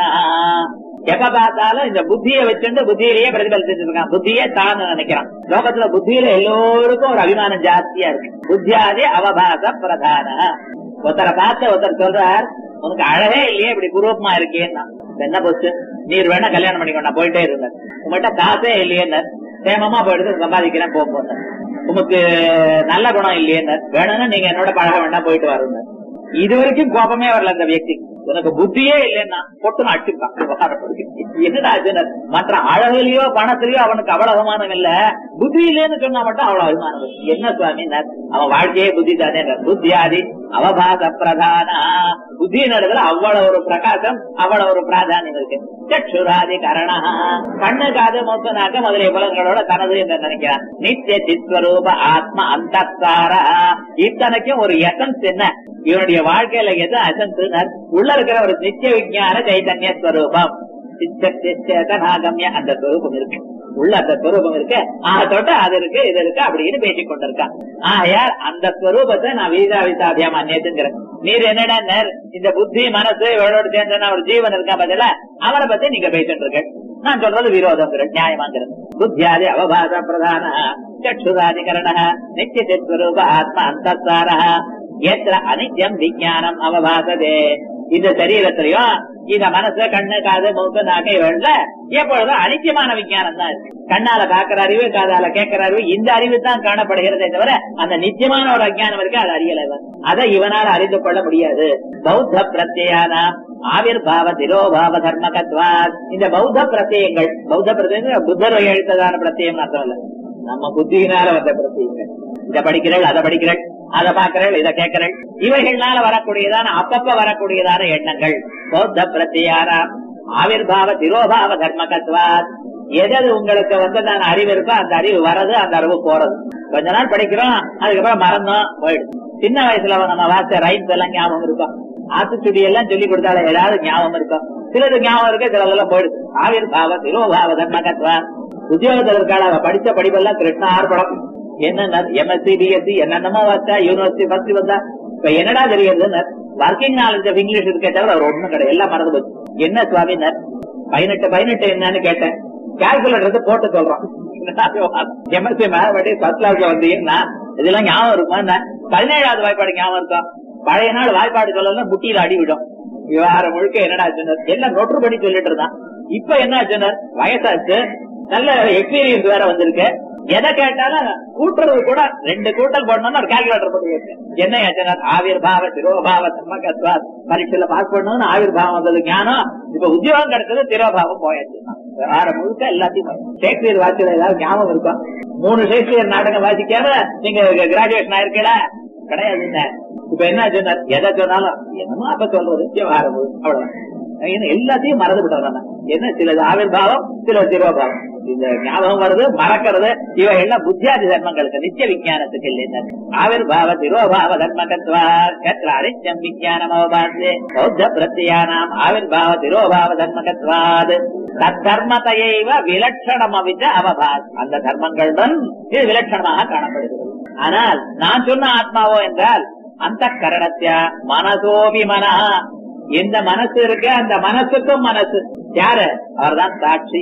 எப்ப பார்த்தாலும் இந்த புத்தியை வச்சுட்டு புத்தியிலேயே பிரதிபலிச்சுட்டு இருக்கான் புத்தியே தான் நினைக்கிறான் லோகத்துல புத்தியில எல்லோருக்கும் ஒரு அபிமானம் ஜாஸ்தியா இருக்கு புத்தியாதி அவபாத பிரதான ஒருத்தரை பார்த்து ஒருத்தர் சொல்றார் உனக்கு அழகே இல்லையே இப்படி குரூபமா இருக்கேன்னா என்ன போச்சு நீர் வேணா கல்யாணம் பண்ணிக்கோ நான் போயிட்டே இருந்தேன் உங்ககிட்ட காசே இல்லையே சேமமா போயிட்டு சம்பாதிக்கிறேன் போக போனேன் உமக்கு நல்ல குணம் இல்லையே வேணும்னா நீங்க என்னோட பழக வேண்டாம் போயிட்டு வருங்க இது வரைக்கும் கோபமே வரல அந்த వ్యక్తి உனக்கு புத்தியே இல்லைன்னா பொட்டுன்னு அடிச்சுட்டான் என்னடா ஆச்சுன்னு மற்ற அழகுலயோ பணத்திலயோ அவனுக்கு அவ்வளவு அவமானம் இல்ல புத்தி இல்லைன்னு சொன்னா மட்டும் அவ்வளவு அபிமானம் இருக்கு. என்ன சுவாமி அவன் வாழ்க்கையே புத்தி தானே புத்தியாதி அவபாத பிரதான புத்தி நடத்துல அவ்வளவு ஒரு பிரகாசம் அவ்வளவு ஒரு பிராதானியம் இருக்கு சக்ஷுராதி கரணா கண்ணு காது மூக்கனாக்க முதலிய புலங்களோட தனது என்று நினைக்கிறான் நித்திய சித்வரூப ஆத்ம அந்த இத்தனைக்கும் ஒரு எசன்ஸ் என்ன இவனுடைய வாழ்க்கையில எது அசன்ஸ் உள்ள இருக்கிற ஒரு நித்திய விஞ்ஞான சைதன்ய ஸ்வரூபம் சித்தநாகம்ய அந்த ஸ்வரூபம் இருக்கு உள்ள அந்த ஸ்வரூபம் இருக்கு ஆக தொட்ட அது இருக்கு இது இருக்கு அப்படின்னு பேசிக் கொண்டிருக்கான் ஆகையால் அந்த ஸ்வரூபத்தை நான் வீதா விசாபியாம அந்நேத்துங்கிறேன் நீர் என்னடா நேர் இந்த புத்தி மனசு இவளோட சேர்ந்த ஒரு ஜீவன் இருக்கா பதில அவனை பத்தி நீங்க பேசிட்டு இருக்க நான் சொல்றது விரோதம் நியாயமாங்கிறது புத்தியாதி அவபாத பிரதான சக்ஷுராதிகரண நித்திய சித்வரூப ஆத்ம அந்தசார எத்திர அனித்யம் விஞ்ஞானம் அவபாசதே இந்த சரீரத்திலையும் இந்த மனசு கண்ணு காது மூக்கு நாக்கை வெள்ள எப்பொழுதும் அனித்தியமான விஞ்ஞானம் தான் இருக்கு கண்ணால பாக்குற அறிவு காதால கேட்கிற அறிவு இந்த அறிவு தான் காணப்படுகிறதே தவிர அந்த நித்தியமான ஒரு அஜ்ஞானம் இருக்கு அது அறியல இவன். அதை இவனால் அறிந்து கொள்ள முடியாது பௌத்த பிரத்யான ஆவிர்பாவ திரோபாவ தர்மகத்வாத் இந்த பௌத்த பிரத்யங்கள் பௌத்த பிரத்யங்கள் புத்தர் எழுத்ததான பிரத்யம் அர்த்தம் இல்ல நம்ம புத்தியினால வந்த பிரத்யங்கள் இத படிக்கிறேள் அதை படிக்கிறேள் அதை பார்க்கிறேள் இதை கேட்கிறேள் இவைகள்னால வரக்கூடியதான அப்பப்ப வரக்கூடியதான எண்ணங்கள் பௌத்த பிரத்யான ஆவிர்பாவ திரோபாவ தர்மகத்வாத் எது உங்களுக்கு வந்ததான அறிவு இருக்கோ அந்த அறிவு வர்றது அந்த அறிவு போறது கொஞ்ச நாள் படிக்கிறோம் அதுக்கப்புறம் மறந்தோம் போயிடுது சின்ன வயசுல நம்ம வாச ரைட்ஸ் எல்லாம் ஞாபகம் இருக்கும் ஆத்துச்சுடி எல்லாம் சொல்லி கொடுத்தால ஏதாவது ஞாபகம் இருக்கும் சிலது ஞாபகம் இருக்கு சிலதெல்லாம் போயிடுது ஆவிர் பாவ திரோபாவ தர்மகத்வா உத்தியோகத்தில் இருக்காள் அவ படிச்ச படிப்பெல்லாம் கிருஷ்ண ஆர்ப்படம் என்ன எம்எஸ்சி பிஎஸ்சி என்னென்னமோ வச்சா யூனிவர்சிட்டி ஃபர்ஸ்ட் வந்தா இப்ப என்னடா தெரியுது ஒர்க்கிங் நாலேஜ் ஆஃப் இங்கிலீஷ் இருக்கே தவிர அவர் ஒண்ணும் கிடையாது எல்லாம் மறந்து போச்சு என்ன சுவாமினர் பதினெட்டு பதினெட்டு என்னன்னு கேட்டேன் கால்குலேட்டர் போட்டு சொல்றான் எம்எஸ்சி மேலபடி ஃபர்ஸ்ட் கிளாஸ்ல வந்தீங்கன்னா இதெல்லாம் ஞாபகம் இருக்குமா பதினேழாவது வாய்ப்பாடு ஞாபகம் இருக்கும் பழைய நாள் வாய்ப்பாடு சொல்லலாம் முட்டியில அடி விடும் விவகாரம் முழுக்க என்னடா சொன்னார் எல்லாம் நொற்று பண்ணி சொல்லிட்டு இருந்தான் இப்ப என்ன சொன்னார் வயசாச்சு நல்ல எக்ஸ்பீரியன்ஸ் வேற வந்திருக்கு எதை கேட்டாலும் கூட்டுறது கூட ரெண்டு கூட்டல் போடணும்னு ஒரு கால்குலேட்டர் போட்டு என்ன சொன்னார் ஆவிர் பாவ திரோபாவ தர்மகத்வா பரீட்சையில பாஸ் பண்ணணும்னு ஆவிர் பாவம் வந்தது ஞானம் இப்ப உத்தியோகம் கிடைச்சது திரோபாவம் போயாச்சு விவகாரம் முழுக்க எல்லாத்தையும் ஷேக்ஸ்பியர் வாசிச்சது ஏதாவது ஞாபகம் இருக்கும் மூணு ஷேக்ஸ்பியர் நாடகம் வாசிக்காம நீங்க கிராஜுவேஷன் ஆயிருக்கீங்களா கிடையாதுங்க இப்ப என்ன சொன்னார் எதை சொன்னாலும் என்னமோ அப்ப சொல்றது விவகாரம் அவ்வளவுதான் எல்லாத்தையும் மறந்து விட்டுறாங்க என்ன சிலது ஆவிர்பாவம் சில திரோபாவம் இந்த ஞாபகம் வருது மறக்கிறது இவை எல்லாம் புத்தியாதி தர்மங்களுக்கு நித்திய விஞ்ஞானத்துக்கு இல்லை ஆவிர்பாவ திரோபாவ தர்மகத்வாரிச்சம் விஞ்ஞானம் அவபாசே பௌத்த பிரத்யானாம் ஆவிர்பாவ திரோபாவ தர்மகத்வாத் தர்மத்தையைவ விலட்சணம் அவிச்ச அவபாஸ் அந்த தர்மங்களுடன் இது விலட்சணமாக காணப்படுகிறது ஆனால் நான் சொன்ன ஆத்மாவோ என்றால் அந்த கரணத்திய மனசோபி மனா எந்த மனசு இருக்கு அந்த மனசுக்கும் மனசு யாரு அவர்தான் சாட்சி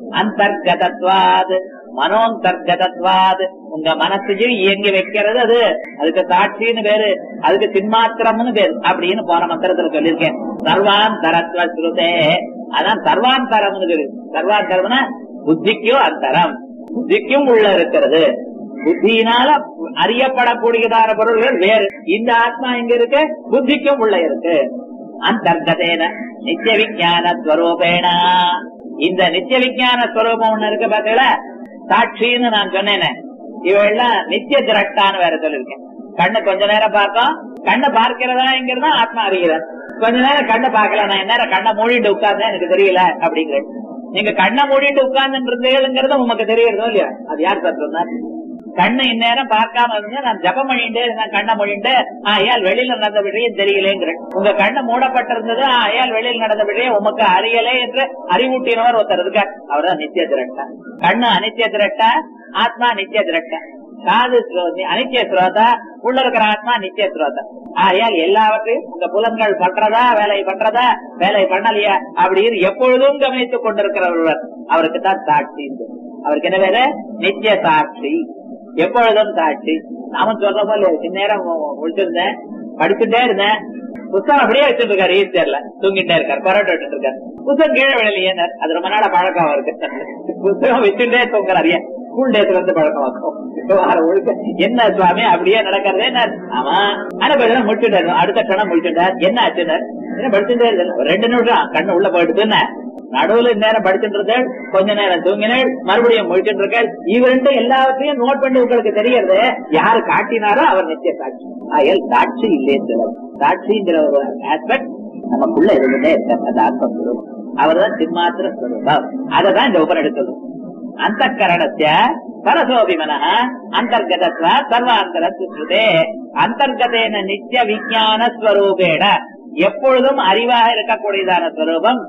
அந்தர்கதத்வாது மனோந்தர்கதத்வாது உங்க மனசையும் இயங்கி வைக்கிறது அது அதுக்கு சாட்சின்னு பேரு அதுக்கு சின்மாத்திரம்னு பேரு அப்படின்னு போன மந்திரத்துல சொல்லியிருக்கேன் சர்வாந்தரத்வ ஸ்ருதே அதான் சர்வாந்தரம்னு பேரு சர்வாந்தரம்னா புத்திக்கும் அந்தரம் புத்திக்கும் உள்ள இருக்கிறது புத்தியினால அறியப்படக்கூடியதான பொருள்கள் வேறு இந்த ஆத்மா எங்க இருக்கு புத்திக்கும் உள்ள இருக்கு அந்தர்கதேன நித்திய விஞ்ஞான ஸ்வரூபேணா இந்த நித்திய விஞ்ஞான ஸ்வரூபம் ஒண்ணு இருக்கு பாத்தீங்களா சாட்சின்னு நான் சொன்னேனே இவெல்லாம் நித்திய திரட்டான்னு வேற சொல்லிருக்கேன் கண்ணு கொஞ்ச நேரம் பார்த்தோம் கண்ணை பார்க்கிறதாங்கிறதா ஆத்மா அறிகிறார் கொஞ்ச நேரம் கண்ணை பார்க்கல நான் நேரம் கண்ணை மூடிட்டு உட்கார்ந்தேன் எனக்கு தெரியல அப்படிங்கிற நீங்க கண்ணை மூடிட்டு உட்கார்ந்து இருந்தீங்கிறது உங்களுக்கு தெரியறதோ இல்லையா அது யார் சார் கண்ணை இந்நேரம் பார்க்காம இருந்தா நான் ஜபம் பண்ணிட்டு நான் கண்ணை மூடிட்டு ஆயால் வெளியில நடந்த விஷயம் தெரியலேங்கிறேன் உங்க கண்ணை மூடப்பட்டிருந்தது ஆயால் வெளியில் நடந்த விஷயம் உமக்கு அறியலே என்று அறிவூட்டினவர் ஒருத்தர் இருக்கார் அவர் தான் நித்திய திரட்டா கண்ணு அனித்திய திரட்டா ஆத்மா நித்திய திரட்டா காது அனித்திய ஸ்ரோதா உள்ள இருக்கிற ஆத்மா நித்திய ஸ்ரோதா ஆகையால் எல்லாவற்றையும் உங்க புலன்கள் பண்றதா வேலை பண்றதா வேலை பண்ணலையா அப்படின்னு எப்பொழுதும் கவனித்துக் கொண்டிருக்கிறவர் அவருக்கு தான் சாட்சி அவருக்கு என்ன வேற நித்திய சாட்சி எப்பொழுதும் சாட்சி நாம சொல்ற போல சின்ன நேரம் முடிச்சிருந்தேன் படிச்சுட்டே இருந்தேன் புத்தகம் அப்படியே வச்சுட்டு இருக்காரு ஈஸ்டர்ல தூங்கிட்டே இருக்காரு பரோட்டா விட்டு இருக்காரு புத்தகம் கீழே விழலையே அது ரொம்ப நாள பழக்கம் இருக்கு புத்தகம் வச்சுட்டே தூங்குறாரு ஸ்கூல் டேஸ்ல இருந்து பழக்கம் ஒழுக்க என்ன சுவாமி அப்படியே நடக்கிறதே ஆமா ஆனா பேர் முடிச்சுட்டாரு அடுத்த கணம் முடிச்சுட்டார் என்ன ஆச்சுனர் என்ன படிச்சுட்டே இருக்கு ரெண்டு நிமிஷம் கண்ணு உள்ள போயிட்டு நடுவுல நேரம் படிச்சுட்டு இருக்க கொஞ்ச நேரம் தூங்கினேன் மறுபடியும் முடிச்சுட்டு இருக்க இவருண்டு எல்லாத்தையும் நோட் பண்ணி உங்களுக்கு தெரியறது யாரு காட்டினாரோ அவர் நிச்சய சாட்சி ஆயல் சாட்சி இல்லையே சாட்சிங்கிற ஒரு ஆஸ்பெக்ட் நமக்குள்ள இருந்துட்டே இருக்க அந்த ஆத்மஸ்வரூபம் அவர் தான் சிம்மாத்திர ஸ்வரூபம் அததான் இந்த உபநிடத்து சொல்லும் அந்த கரணத்திய பரசோபிமன அந்தர்கதத்வ சர்வாந்தரே அந்தர்கதேன நித்திய விஜயான ஸ்வரூபேட எப்பொழுதும் அறிவாக இருக்கக்கூடியதான ஸ்வரூபம்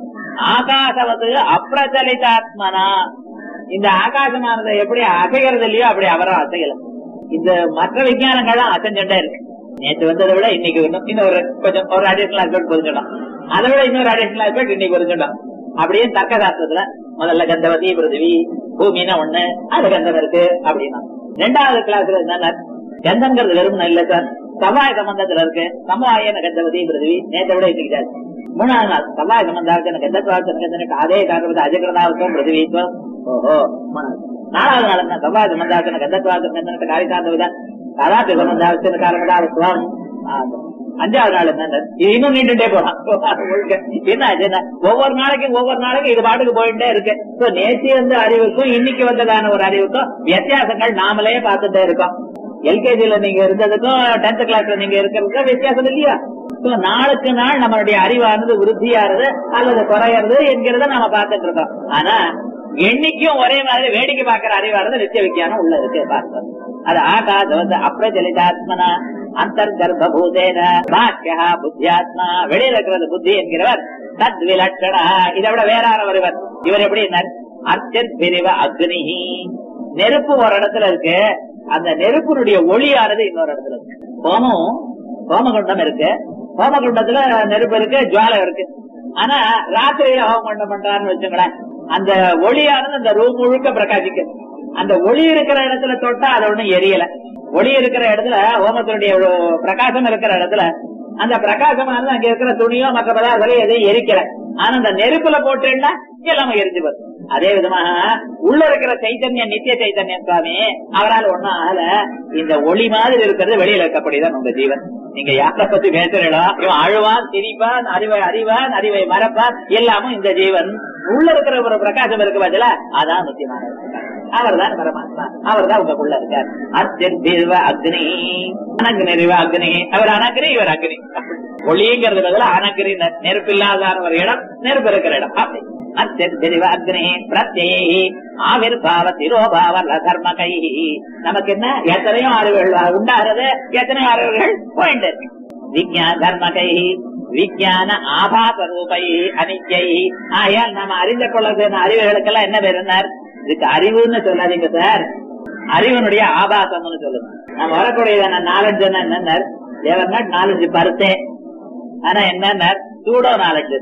ஆகாசவது அப்பிரச்சலிதாத்மனா இந்த ஆகாசமானது எப்படி அசைகிறது இல்லையோ அப்படி அவரும் அசையல இந்த மற்ற விஞ்ஞானங்கள்லாம் அசைஞ்சுட்டே இருக்கு நேற்று வந்ததை விட இன்னைக்கு இன்னும் ஒரு கொஞ்சம் ஒரு அடிஷனல் ஆஸ்பெக்ட் புரிஞ்சிடும் அதை விட இன்னொரு அடிஷனல் ஆஸ்பெக்ட் இன்னைக்கு புரிஞ்சிடும் அப்படியே தர்க்க சாஸ்திரத்துல முதல்ல கந்தவதி பிருத்திவி பூமினா ஒண்ணு அது கந்தம் இருக்கு அப்படின்னா ரெண்டாவது கிளாஸ்ல என்ன கந்தங்கிறது வெறும் இல்ல சார் சவாய சம்பந்தத்துல இருக்கு சமவாயன கந்தவதி பிருத்திவி நேற்றை விட இன்னைக்கு ஜாஸ்தி மூணாவது நாள் சவாய சம்பந்தார்த்தன கந்தத்வார்த்தன அதே காரணத்தை அஜகிரதாவுக்கும் பிருத்திவித்துவம் ஓஹோ நாலாவது நாள் என்ன சவாய சம்பந்தார்த்தன கந்தத்வார்த்தன காரிகாந்தவிதா கதாபி சம்பந்தார்த்தன காரணதாவுத்துவம் அஞ்சாவது நாள் என்ன இது இன்னும் நீண்டுட்டே போலாம் என்ன ஆச்சுன்னா ஒவ்வொரு நாளைக்கும் ஒவ்வொரு நாளைக்கும் இது பாட்டுக்கு போயிட்டே இருக்கு நேற்று வந்த அறிவுக்கும் இன்னைக்கு வந்ததான ஒரு அறிவுக்கும் வித்தியாசங்கள் நாமளே பார்த்துட்டே இருக்கோம் எல்கேஜில நீங்க இருந்ததுக்கும் டென்த் கிளாஸ்ல நீங்க இருக்கிறதுக்கும் வித்தியாசம் இல்லையா நாளுக்கு நாள் நம்மளுடைய அறிவானது விருத்தியாறது அல்லது குறையறது என்கிறத நாம பார்த்துட்டு இருக்கோம் ஆனா என்னைக்கும் ஒரே மாதிரி வேடிக்கை பார்க்கிற அறிவானது நித்திய விஞ்ஞானம் உள்ள இருக்கு பார்த்தோம் அது ஆகாத அப்ரஜலிதாத்மனா அந்தர்கர்ப்பூதேன பாக்கியா புத்தியாத்மா வெளியில இருக்கிறது புத்தி என்கிறவர் தத் விலட்சணா இதை விட வேறான ஒருவர் இவர் எப்படி அர்ச்சத் பிரிவ அக்னிஹி நெருப்பு ஒரு இடத்துல இருக்கு அந்த நெருப்பினுடைய ஒளியானது இன்னொரு இடத்துல இருக்கு ஹோமம் ஹோமகுண்டம் இருக்கு ஹோமகுண்டத்துல நெருப்பு இருக்கு ஜுவாலை இருக்கு ஆனா ராத்திரியில ஹோமகுண்டம் பண்றாருன்னு வச்சுங்களேன் அந்த ஒளியானது அந்த ரூம் முழுக்க பிரகாசிக்குது அந்த ஒளி இருக்கிற இடத்துல தொட்டா அது ஒண்ணும் எரியல ஒளி இருக்கிற இடத்துல ஹோமத்தினுடைய ஒரு பிரகாசம் இருக்கிற இடத்துல அந்த பிரகாசமானது அங்க இருக்கிற துணியோ மற்ற பதார்த்தங்களோ எதையும் எரிக்கல ஆனா அந்த நெருப்புல போட்டுன்னா எல்லாமே எரிஞ்சு போகுது அதே விதமாக உள்ள இருக்கிற சைத்தன்யம் நித்திய சைத்தன்யம் சுவாமி அவரால் ஒண்ணும் ஆகல இந்த ஒளி மாதிரி இருக்கிறது வெளியில இருக்கக்கூடியதான் உங்க ஜீவன் நீங்க யாரை பத்தி பேசுறீங்களோ இவன் அழுவான் சிரிப்பான் அறிவை அறிவான் அறிவை மறப்பான் எல்லாமும் இந்த ஜீவன் உள்ள இருக்கிற ஒரு பிரகாசம் இருக்கு பதில அதான் முக்கியமான அவர் தான் பரமாத்மா அவர் தான் உங்களுக்குள்ள இருக்கார் அத்தியர்வ அக்னி அனக்னிரிவ அக்னி அவர் அனக்னி இவர் அக்னி ஒளிங்கிறது பதில அனக்னி நெருப்பு இல்லாத ஒரு இடம் நெருப்பு இருக்கிற இடம் அப்படி அத்தியர்வ அக்னி பிரத்யே ஆவிர் பாவ திரோபாவ தர்ம கை நமக்கு என்ன எத்தனையோ அறிவுகள் உண்டாகிறது எத்தனையோ அறிவுகள் போயிட்டு இருக்கு விஜயா தர்ம கை விஜயான ஆபாச ரூபை அனிச்சை ஆயால் நம்ம அறிந்து கொள்ள அறிவுகளுக்கெல்லாம் என்ன பேருனார் இதுக்கு அறிவுன்னு சொல்லாதீங்க சார் அறிவனுடைய ஆபாசம்னு சொல்லுங்க நம்ம வரக்கூடியதான நாலஞ்சு என்ன தேவர்னா நாலஞ்சு பருத்தே ஆனா என்ன சூடோ நாலஞ்சு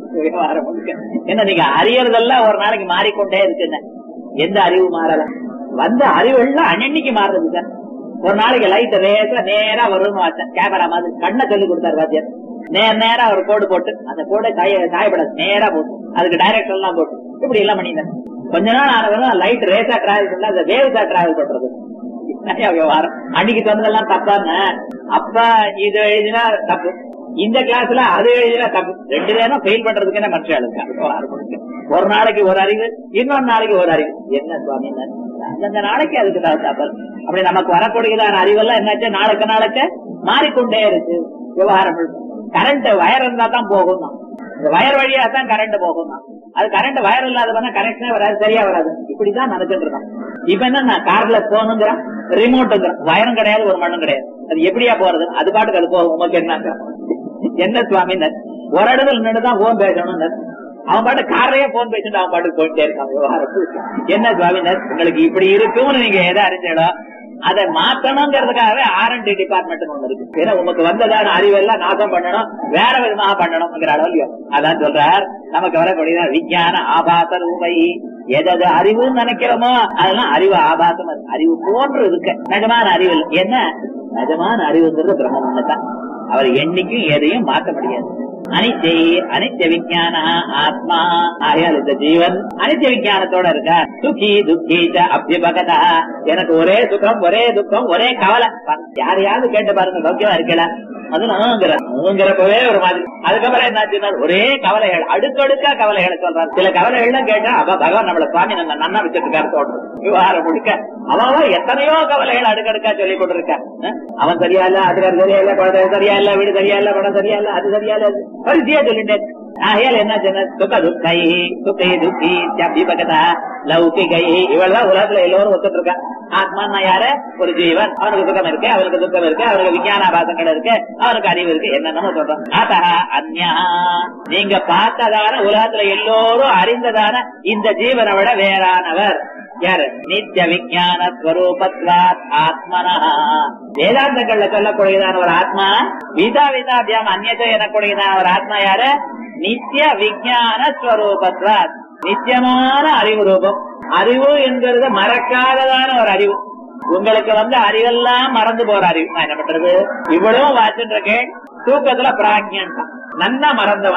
என்ன நீங்க அறியறதெல்லாம் ஒரு நாளைக்கு மாறிக்கொண்டே இருக்குங்க எந்த அறிவு மாறல வந்த அறிவுகள்லாம் அன்னன்னைக்கு மாறுறது சார் ஒரு நாளைக்கு லைட் ரேசா நேரா வரும்னு வச்சேன் கேமரா மாதிரி கண்ணை சொல்லி கொடுத்தாரு வாத்தியார் நேர நேரா ஒரு கோடு போட்டு அந்த கோடை காய காயப்படாது நேரா போட்டு அதுக்கு டைரக்ஷன் எல்லாம் போட்டு இப்படி எல்லாம் பண்ணியிருந்தேன் கொஞ்ச நாள் ஆனவங்க லைட் ரேசா டிராவல் பண்ணல அந்த வேவ்ஸா டிராவல் பண்றது விவகாரம் அன்னைக்கு சொன்னதெல்லாம் தப்பான்னு அப்ப இது எழுதினா தப்பு இந்த கிளாஸ்ல அது எழுதினா தப்பு ரெண்டு பேரும் ஃபெயில் பண்றதுக்கு என்ன மற்ற ஆளுங்க ஒரு நாளைக்கு ஒரு அறிவு இன்னொரு நாளைக்கு ஒரு அறிவு என்ன சுவாமி அந்தந்த நாளைக்கு அதுக்கு தப்பு அப்படி நமக்கு வரக்கூடியதான அறிவெல்லாம் என்னாச்சு நாளுக்கு நாளுக்கு மாறிக்கொண்டே இருக்கு விவகாரம் கரண்ட் வயர் இருந்தா தான் போகும் இந்த வயர் வழியா தான் கரண்ட் போகும் அது கரண்ட் வயர் இல்லாத கனெக்ஷனே வராது சரியா வராது இப்படிதான் நினைச்சிட்டு இருக்கான் இப்ப என்ன நான் கார்ல போகணுங்கிறான் ரிமோட்டுங்கிறான் வயரும் கிடையாது ஒரு மண்ணும் கிடையாது அது எப்படியா போறது அது பாட்டுக்கு அது போகும் உமக்கு என்ன என்ன சுவாமி ஒரு இடத்துல நின்றுதான் போன் பேசணும் அவன் பாட்டு காரையே போன் பேசிட்டு அவன் பாட்டுக்கு போயிட்டே இருக்கான் விவகாரம் என்ன சுவாமி உங்களுக்கு இப்படி இருக்கும்னு நீங்க எதை அறிஞ்சிடும் அதை மாத்தணுங்கிறதுக்காகவே ஆர் அண்ட் டி டிபார்ட்மெண்ட் ஒண்ணு இருக்கு ஏன்னா உங்களுக்கு வந்ததான அறிவெல்லாம் நாசம் பண்ணணும் வேற விதமாக பண்ணணும்ங்கிற அளவுலயும் அதான் சொல்றார் நமக்கு வரக்கூடிய விஞ்ஞான ஆபாச ரூபை எது அறிவுன்னு நினைக்கிறோமோ அதெல்லாம் அறிவு ஆபாசம் அறிவு போன்று இருக்கு நிஜமான அறிவு என்ன நிஜமான அறிவுங்கிறது பிரம்மன் தான் அவர் என்னைக்கும் எதையும் மாற்ற முடியாது அனிச்சை அனிச்ச விஞ்ஞான ஆத்மா ஆயால் இந்த ஜீவன் அனிச்ச விஞ்ஞானத்தோட இருக்க சுகி துக்கி அபிபகதா எனக்கு ஒரே சுகம் ஒரே துக்கம் ஒரே கவலை யாரையாவது கேட்டு பாருங்க சௌக்கியமா இருக்கல அது நாங்கிறப்பவே ஒரு மாதிரி அதுக்கப்புறம் என்ன ஒரே கவலைகள் அடுக்கடுக்கா கவலைகளை சொல்றாரு சில கவலைகள்லாம் கேட்டா அவ பகவான் நம்மள சுவாமி நம்ம நன்னா வச்சிட்டு இருக்காரு தோற்று விவகாரம் முழுக்க அவன் எத்தனையோ கவலைகள் அடுக்கடுக்கா சொல்லி கொண்டிருக்கான் அவன் சரியா இல்ல அதுக்காரு சரியா இல்ல குழந்தை சரியா இல்ல வீடு சரியா இல்ல படம் சரியா இல்ல அது சரியா இல்ல பரிசியா சொல்லிட்டேன் ஆகையால் என்ன சொன்ன சுக துக்கை சுகை துக்கி அபிபகதா லௌகிகை இவள்தான் உலகத்துல எல்லோரும் ஒத்துட்டு இருக்கா ஆத்மான்னா யாரு ஒரு ஜீவன் அவனுக்கு சுகம் இருக்கு அவனுக்கு துக்கம் இருக்கு அவனுக்கு விஞ்ஞானாபாசங்கள் இருக்கு அவனுக்கு அறிவு இருக்கு என்னென்னமோ சொல்றான் ஆதா அந்யா நீங்க பார்த்ததான உலகத்துல எல்லோரும் அறிந்ததான இந்த ஜீவனை விட வேறானவர் யாரு நித்திய விஞ்ஞான ஸ்வரூபத்வாத் ஆத்மனா வேதாந்தங்கள்ல சொல்லக்கூடியதான ஒரு ஆத்மா விதா விதாபியாம் அந்நத்தை எனக்கூடியதான ஒரு ஆத்மா யாரு நித்திய விஞ்ஞான ஸ்வரூபத்வாத் நித்தியமான அறிவு ரூபம் அறிவு என்கிறது மறக்காததான ஒரு அறிவு உங்களுக்கு வந்து அறிவெல்லாம் மறந்து போற அறிவு நான் என்ன பண்றது இவ்வளவு வாச்சுட்டு இருக்கேன் தூக்கத்துல பிராக்ஞன் நன்னா மறந்து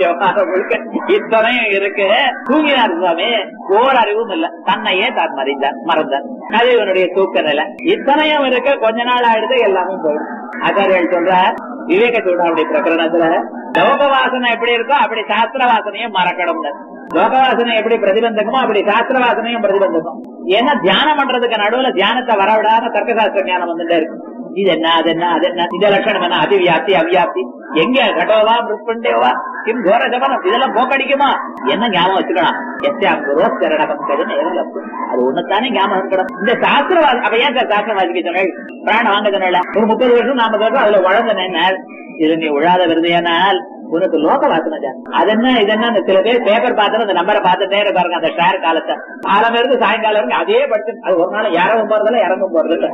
வந்த இத்தனையும் இருக்கு தூங்கினார் சுவாமி ஓர் அறிவும் இல்ல தன்னையே தான் மறிந்தார் மறந்தார் அது இவனுடைய தூக்க நிலை இத்தனையும் இருக்க கொஞ்ச நாள் ஆயிடுது எல்லாமும் போயிடும் ஆச்சாரியர்கள் சொல்றார் விவேக சூடாவுடைய பிரகரணத்துல லோக வாசனை எப்படி இருக்கோ அப்படி சாஸ்திர வாசனையும் மறக்கணும் லோக வாசனை எப்படி பிரதிபந்தகமோ அப்படி சாஸ்திர வாசனையும் பிரதிபந்தகம் ஏன்னா தியானம் பண்றதுக்கு நடுவுல தியானத்தை வரவிடாம தர்க்க சாஸ்திர ஞானம் வந்துட்டே இருக்கு இது என்ன அது என்ன அது என்ன இந்த லட்சணம் என்ன அதிவியாப்தி அவ்வியாப்தி எங்க கடோவா மிருத்பண்டேவா கிம் கோர ஜபனம் இதெல்லாம் போக்கடிக்குமா என்ன ஞாபகம் வச்சுக்கலாம் எஸ்யாம் குரோ சரணபங்கன்னு அது ஒண்ணுத்தானே ஞாபகம் இருக்கணும் இந்த சாஸ்திரவாதி அப்ப ஏன் சார் சாஸ்திரம் வாசிக்க சொன்னேன் பிராணம் வாங்க சொன்னேன் ஒரு முப்பது வருஷம் நாற்பது வருஷம் அதுல உழந்தன இது நீ உழாத விருதையானால் உனக்கு லோக வாசனை ஜாஸ்தி. அது என்ன இது என்ன இந்த சில பேர் பேப்பர் பார்த்து அந்த நம்பரை பார்த்துட்டே இருப்பாருங்க அந்த ஷேர் காலத்தை காலம் இருந்து சாயங்காலம் இருந்து அதே படிச்சு அது ஒரு நாள் இறங்கும் போறதில்ல இறங்கும் போறதில்ல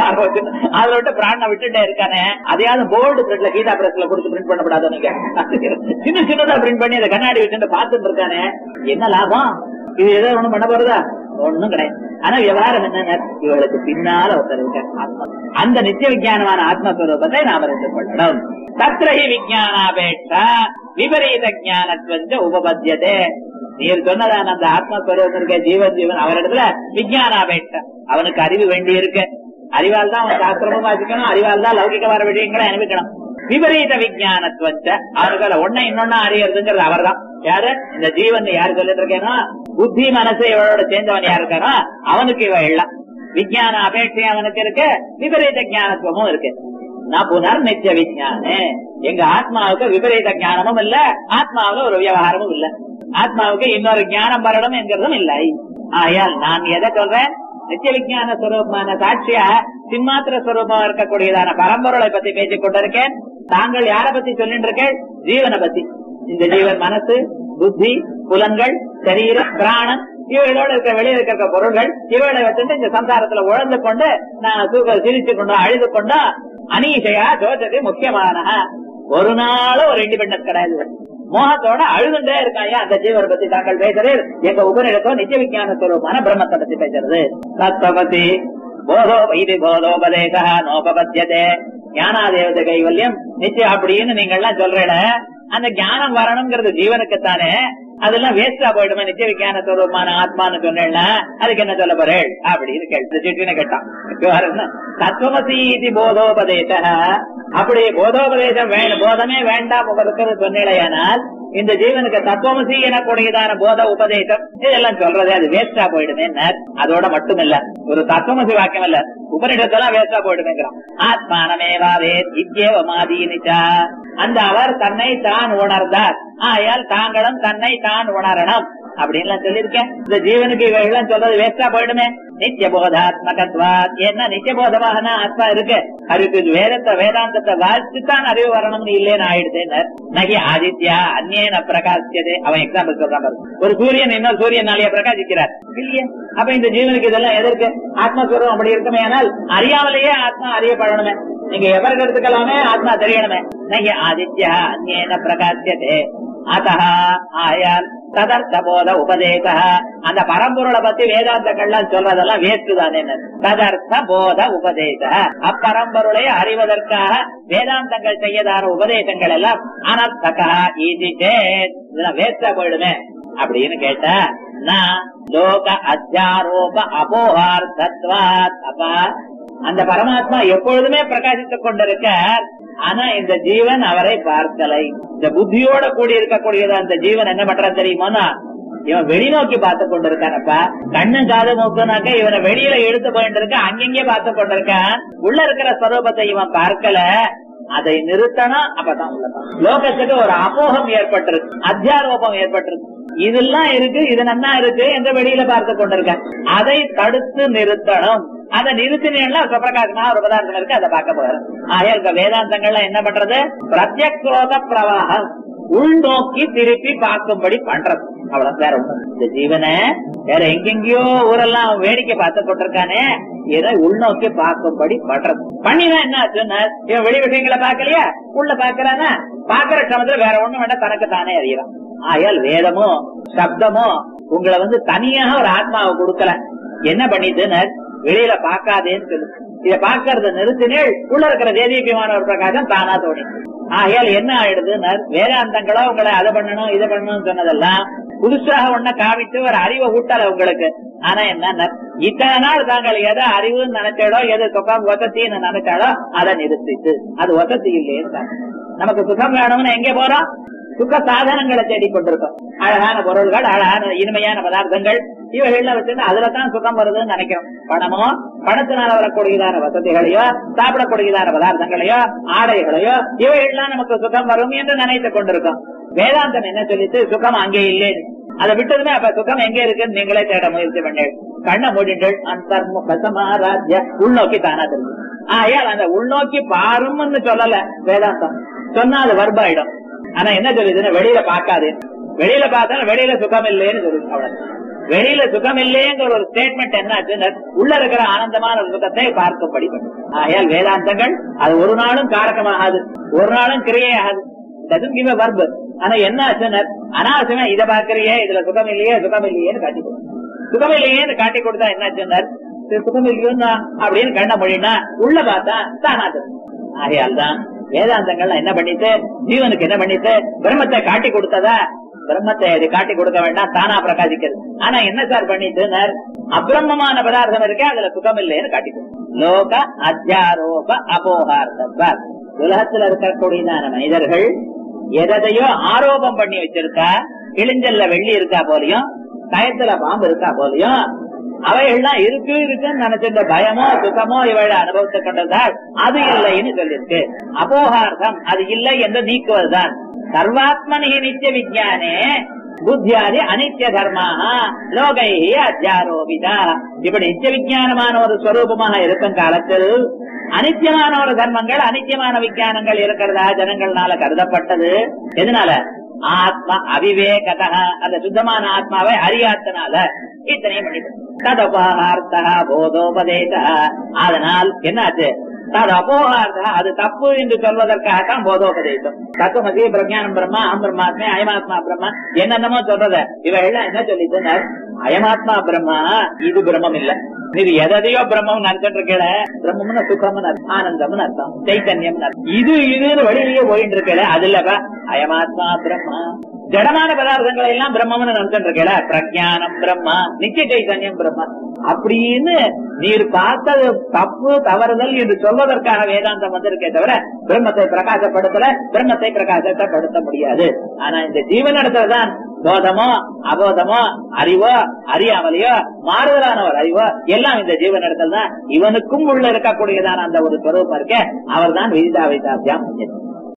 அதுல விட்டு பிராண விட்டுட்டே இருக்கானே அதையாவது போல்டு பிரிண்ட்ல கீதா பிரஸ்ல கொடுத்து பிரிண்ட் பண்ணப்படாத நீங்க சின்ன சின்னதா பிரிண்ட் பண்ணி அந்த கண்ணாடி வச்சுட்டு பார்த்துட்டு இருக்கானே என்ன லாபம் இது ஏதோ ஒண்ணும் பண்ண போறதா ஒண்ணும் கிடையாது ஆனா விவகாரம் என்ன இவளுக்கு பின்னால ஒருத்தர் இருக்கார் ஆத்மா அந்த நித்திய விஞ்ஞானமான ஆத்மஸ்வரூபத்தை நாம ரெண்டு பண்ணணும் தத்ரஹி விஜயானாபேட்சா விபரீத ஜானத்வஞ்ச உபபத்தியதே நீர் சொன்னதான அந்த ஆத்மஸ்வரூபம் இருக்க ஜீவன் ஜீவன் அவரிடத்துல விஜயானாபேட்சா அவனுக்கு அறிவு வேண்டி இருக்கு அறிவால் தான் அவன் சாஸ்திரமும் வாசிக்கணும் அறிவால் தான் லௌகிக வர விஷயங்களை அனுப்பிக்கணும் விபரீத விஜயானத்வஞ்ச அவர்கள் ஒன்ன இன்னொன்னா அறியறதுங்கிறது அவர்தான் யாரு இந்த ஜீவன் யாரு சொல்லிட்டு இருக்கேனோ புத்தி மனசு இவளோட சேர்ந்தவன் யாரு இருக்கானோ அவனுக்கு இவ எல்லாம் விஜயான அபேட்சை அவனுக்கு இருக்கு விபரீத ஞானத்துவமும் இருக்கு நான் புனர் நித்திய விஜயானே எங்க ஆத்மாவுக்கு விபரீத ஞானமும் இல்ல ஆத்மாவுல ஒரு விவகாரமும் இல்ல ஆத்மாவுக்கு இன்னொரு ஞானம் வரணும் என்கிறதும் இல்லை ஆயால் நான் எதை சொல்றேன் நித்திய விஜயான ஸ்வரூபமான சாட்சியா சின்மாத்திர ஸ்வரூபமா இருக்கக்கூடியதான பரம்பொருளை பத்தி பேசிக் கொண்டிருக்கேன் தாங்கள் யார பத்தி சொல்லிட்டு இருக்கேன் ஜீவனை பத்தி இந்த ஜீவன் மனசு புத்தி புலன்கள் சரீரம் பிராணன் இவைகளோட இருக்க வெளியே இருக்கிற பொருள்கள் இவைகளை வச்சுட்டு இந்த சம்சாரத்துல உழந்து கொண்டு நான் தூக்க சிரிச்சு கொண்டு அழுது கொண்டா அனீஷையா ஜோதிக்கு முக்கியமான ஒரு நாளும் ஒரு இண்டிபெண்டன்ஸ் கிடையாது மோகத்தோட அழுதுண்டே இருக்காயா அந்த ஜீவனை பத்தி தாங்கள் பேசுறது எங்க உபநிடத்தோ நித்திய விஞ்ஞான ஸ்வரூபமான பிரம்மத்தை பத்தி பேசுறது தத்வபதி போதோ இது போதோபதேச நோபபத்தியதே ஞானாதேவத கைவல்யம் நிச்சயம் அப்படின்னு நீங்க எல்லாம் சொல்றீங்க அந்த ஞானம் வரணுங்கிறது ஜீவனுக்குத்தானே அதெல்லாம் வேஸ்டா போயிடுமே நித்திய விஞ்ஞான ஸ்வரூபமான ஆத்மான்னு சொன்னேன்னா அதுக்கு என்ன சொல்ல போறேன் அப்படின்னு கேட்டு சிட்டின்னு கேட்டான் தத்துவமசி இது போதோபதேச அப்படி போதோபதேசம் வேணும் போதமே வேண்டாம் உங்களுக்கு சொன்னேனால் இந்த ஜீவனுக்கு தத்துவமசி எனக்கூடியதான போத உபதேசம் இதெல்லாம் சொல்றது அது வேஸ்டா போயிடுமே அதோட மட்டும் இல்ல ஒரு தத்துவமசி வாக்கியம் இல்ல உபனிடத்தெல்லாம் வேஸ்டா போயிடுமேங்கிறான் ஆத்மானமேவாவே இத்தியேவ மாதினிச்சா அந்த அவர் தன்னை தான் உணர்ந்தார் ஆயால் தாங்களும் தன்னை தான் உணரணும் அப்படின்னு சொல்லியிருக்கேன் இந்த ஜீவனுக்கு இவைகள்லாம் சொல்றது வேஸ்டா போயிடுமே நித்திய போதாத்மகத்வா என்ன நித்திய போதமாக ஆத்மா இருக்கு அதுக்கு வேதத்தை வேதாந்தத்தை வாசித்துத்தான் அறிவு வரணும்னு இல்லேன்னு ஆயிடுது நகி ஆதித்யா அந்நேன பிரகாசியது அவன் எக்ஸாம்பிள் சொல்றான் பாரு. ஒரு சூரியன் இன்னொரு சூரியனாலேயே பிரகாசிக்கிறார் இல்லையே அப்ப இந்த ஜீவனுக்கு இதெல்லாம் எதற்கு ஆத்மஸ்வரம் அப்படி இருக்குமே ஆனால் அறியாமலேயே ஆத்மா அறியப்படணுமே நீங்க எவருக்கு எடுத்துக்கலாமே ஆத்மா தெரியணுமே நகி ஆதித்யா அந்நேன பிரகாசியதே அத்தா ஆயால் ததர்த்த போத உபதேச அந்த பரம்பொருளை பத்தி வேதாந்தங்கள்லாம் சொல்றதெல்லாம் வேஸ்ட் தானே ததர்த்த போத உபதேச அப்பரம்பொருளை அறிவதற்காக வேதாந்தங்கள் செய்யதான உபதேசங்கள் எல்லாம் அனர்த்தகா ஈதி சேத் இதெல்லாம் வேஸ்டா போயிடுமே அப்படின்னு கேட்டா நான் லோக அத்தியாரோப அபோகார்த்தத்வாத் அப்பா அந்த பரமாத்மா எப்பொழுதுமே பிரகாசித்துக் கொண்டிருக்கார் ஆனா இந்த ஜீவன் அவரை பார்க்கலை இந்த புத்தியோட கூடி இருக்கக்கூடியது அந்த ஜீவன் என்ன பண்றான் தெரியுமா இவன் வெளிநோக்கி பார்த்து கொண்டிருக்கானப்பா கண்ணு காது மூக்குனாக்க இவனை வெளியில எடுத்து போயிட்டு இருக்க அங்கங்கே பார்த்து கொண்டிருக்கான் உள்ள இருக்கிற ஸ்வரூபத்தை இவன் பார்க்கல அதை நிறுத்தணும் அப்பதான் உள்ளதான் லோகத்துக்கு ஒரு அமோகம் ஏற்பட்டிருக்கு அத்தியாரோபம் ஏற்பட்டிருக்கு இதெல்லாம் இருக்கு இது நன்னா இருக்கு என்று வெளியில பார்த்து கொண்டிருக்கேன் அதை தடுத்து நிறுத்தணும் அதை நிறுத்தினா சுப்பிரகாசமா ஒரு பதார்த்தம் இருக்கு அதை பார்க்க போறோம் ஆக இந்த வேதாந்தங்கள்லாம் என்ன பண்றது பிரத்யக்ரோத பிரவாகம் உள்நோக்கி திருப்பி பார்க்கும்படி பண்றது அவ்வளவு வேற ஒண்ணு இந்த ஜீவனை வேற எங்கெங்கயோ ஊரெல்லாம் அவன் வேடிக்கை பார்த்து கொண்டிருக்கானே இதை உள்நோக்கி பார்க்கும்படி பண்றது பண்ணினா என்ன ஆச்சுன்னா இவன் வெளி விஷயங்களை பார்க்கலையா உள்ள பாக்குறானா பாக்குற சமயத்துல வேற ஒண்ணும் வேண்டாம் தனக்கு தானே அறியறான் ஆயால் வேதமோ சப்தமோ உங்களை வந்து தனியாக ஒரு ஆத்மாவை கொடுக்கல என்ன பண்ணிட்டுன்னு வெளியில பார்க்காதேன்னு சொல்லு இத பாக்குறத நிறுத்தினேள் உள்ள இருக்கிற தேதீபியமான ஒரு பிரகாசம் தானா தோணி ஆகையால் என்ன ஆயிடுதுன்னு வேதாந்தங்களோ உங்களை அதை பண்ணணும் இதை பண்ணணும்னு சொன்னதெல்லாம் புதுசாக ஒன்ன காமிச்சு ஒரு அறிவை ஊட்டல உங்களுக்கு ஆனா என்ன இத்தனை நாள் தாங்கள் எதை அறிவுன்னு நினைச்சாலோ எது சுகம் வசத்தின்னு நினைச்சாலோ அதை நிறுத்திட்டு அது வசதி இல்லையே நமக்கு சுகம் வேணும்னு எங்க போறோம் சுக சாதனங்களை தேடிக்கொண்டிருக்கோம் அழகான பொருள்கள் அழகான இனிமையான பதார்த்தங்கள் இவைகள்ல வச்சிருந்து அதுலதான் சுகம் வருதுன்னு நினைக்கிறோம் பணமோ பணத்தினால வரக்கூடியதான வசதிகளையோ சாப்பிடக்கூடியதான பதார்த்தங்களையோ ஆடைகளையோ இவைகள்லாம் நமக்கு சுகம் வரும் என்று நினைத்துக் கொண்டிருக்கோம் வேதாந்தம் என்ன சொல்லிட்டு சுகம் அங்கே இல்லைன்னு அதை விட்டதுமே அப்ப சுகம் எங்க இருக்குன்னு நீங்களே தேட முயற்சி பண்ணீங்க கண்ண மூடிங்கள் அந்தர்முக சமாராஜ்ய உள்நோக்கி தானா தெரியும் ஆயால் அந்த உள்நோக்கி பாரும்னு சொல்லல வேதாந்தம் சொன்னா அது வர்பாயிடும் ஆனா என்ன சொல்லுதுன்னா வெளியில பார்க்காது வெளியில பார்த்தா வெளியில சுகம் இல்லைன்னு சொல்லுது அவ்வளவு வெளியில சுகம் இல்லைங்கிற ஒரு ஸ்டேட்மெண்ட் என்ன ஆச்சுன்னா உள்ள இருக்கிற ஆனந்தமான ஒரு சுகத்தை பார்க்கும்படி பண்ணும் ஆகையால் வேதாந்தங்கள் அது ஒரு நாளும் காரகமாகாது ஒரு நாளும் கிரியையாகாது டசன் கிவ் வர்பு ஆனா என்ன ஆச்சுன்னா அனாவசியமா இதை பாக்குறியே இதுல சுகம் இல்லையே சுகம் இல்லையேன்னு காட்டி கொடுக்கும் சுகம் இல்லையேன்னு காட்டி கொடுத்தா என்ன ஆச்சுன்னா சுகம் இல்லையோன்னா அப்படின்னு கண்ண மொழினா உள்ள பார்த்தா தானா தெரியும். ஆகையால் தான் வேதாந்தங்கள் என்ன பண்ணிட்டு ஜீவனுக்கு என்ன பண்ணிட்டு பிரம்மத்தை காட்டி கொடுத்ததா பிரம்மத்தை அது காட்டி கொடுக்க வேண்டாம் தானா பிரகாசிக்கிறது ஆனா என்ன சார் பண்ணிட்டு அபிரம்மமான பதார்த்தம் இருக்கே அதுல சுகம் இல்லைன்னு காட்டி கொடுக்கும். லோக அத்தியாரோப அபோகார்த்தம் உலகத்துல இருக்கக்கூடியதான மனிதர்கள் எதையோ ஆரோபம் பண்ணி வச்சிருக்கா கிழிஞ்சல்ல வெள்ளி இருக்கா போலயும் கயத்துல பாம்பு இருக்கா போலயும் அவைகள்லாம் இருக்கு இருக்குன்னு நினைச்சிருந்த பயமோ சுகமோ இவளை அனுபவத்தை கொண்டதால் அது இல்லைன்னு சொல்லியிருக்கு அபோகார்த்தம் அது இல்லை என்று நீக்குவதுதான் சர்வாத்மனி நித்திய விஜயானே புத்தியாதி அனித்திய தர்மாக லோகை அத்தியாரோபிதா இப்படி நித்திய விஜயானமான ஒரு ஸ்வரூபமாக இருக்கும் காலத்தில் அனித்தியமான ஒரு தர்மங்கள் அனித்தியமான விஞ்ஞானங்கள் இருக்கிறதா ஜனங்கள்னால கருதப்பட்டது எதனால ஆத்ம அவிவேகத அந்த சுத்தமான ஆத்மாவை அறியாத்தனால இத்தனையும் பண்ணிட்டு ததபார்த்தா போதோபதேச அதனால் என்னாச்சு தது அபோகார்த்தா அது தப்பு என்று சொல்வதற்காகத்தான் போதோபதேசம் தத்துவமதி பிரஜானம் பிரம்மா அம் பிரம்மாத்மே அயமாத்மா பிரம்மா என்னென்னமோ சொல்றத இவையெல்லாம் என்ன சொல்லிட்டு அயமாத்மா பிரம்மா இது பிரம்மம் இல்ல இது எதையோ பிரம்மம் நினைச்சிட்டு இருக்கல பிரம்மம்னு சுகம்னு அர்த்தம் ஆனந்தம்னு அர்த்தம் சைத்தன்யம் இது இதுன்னு வழியிலேயே போயிட்டு இருக்கல அது இல்லப்பா அயமாத்மா பிரம்மா ஜடமான பதார்த்தங்களை எல்லாம் பிரம்மம்னு நினைச்சிட்டு இருக்கல பிரஜானம் பிரம்மா நித்திய சைத்தன்யம் பிரம்மா அப்படின்னு நீர் பார்த்தது தப்பு தவறுதல் என்று சொல்வதற்காக வேதாந்தம் வந்திருக்கே தவிர பிரம்மத்தை பிரகாசப்படுத்தல பிரம்மத்தை பிரகாசப்படுத்த முடியாது ஆனா இந்த ஜீவனிடத்துலதான் போதமோ அபோதமோ அறிவோ அறியாமலையோ மாறுதலான ஒரு அறிவோ எல்லாம் இந்த ஜீவனிடத்தில் தான் இவனுக்கும் உள்ள இருக்கக்கூடியதான அந்த ஒரு ஸ்வரூபம் இருக்க அவர் தான் விதிதா வைத்தாத்தியம்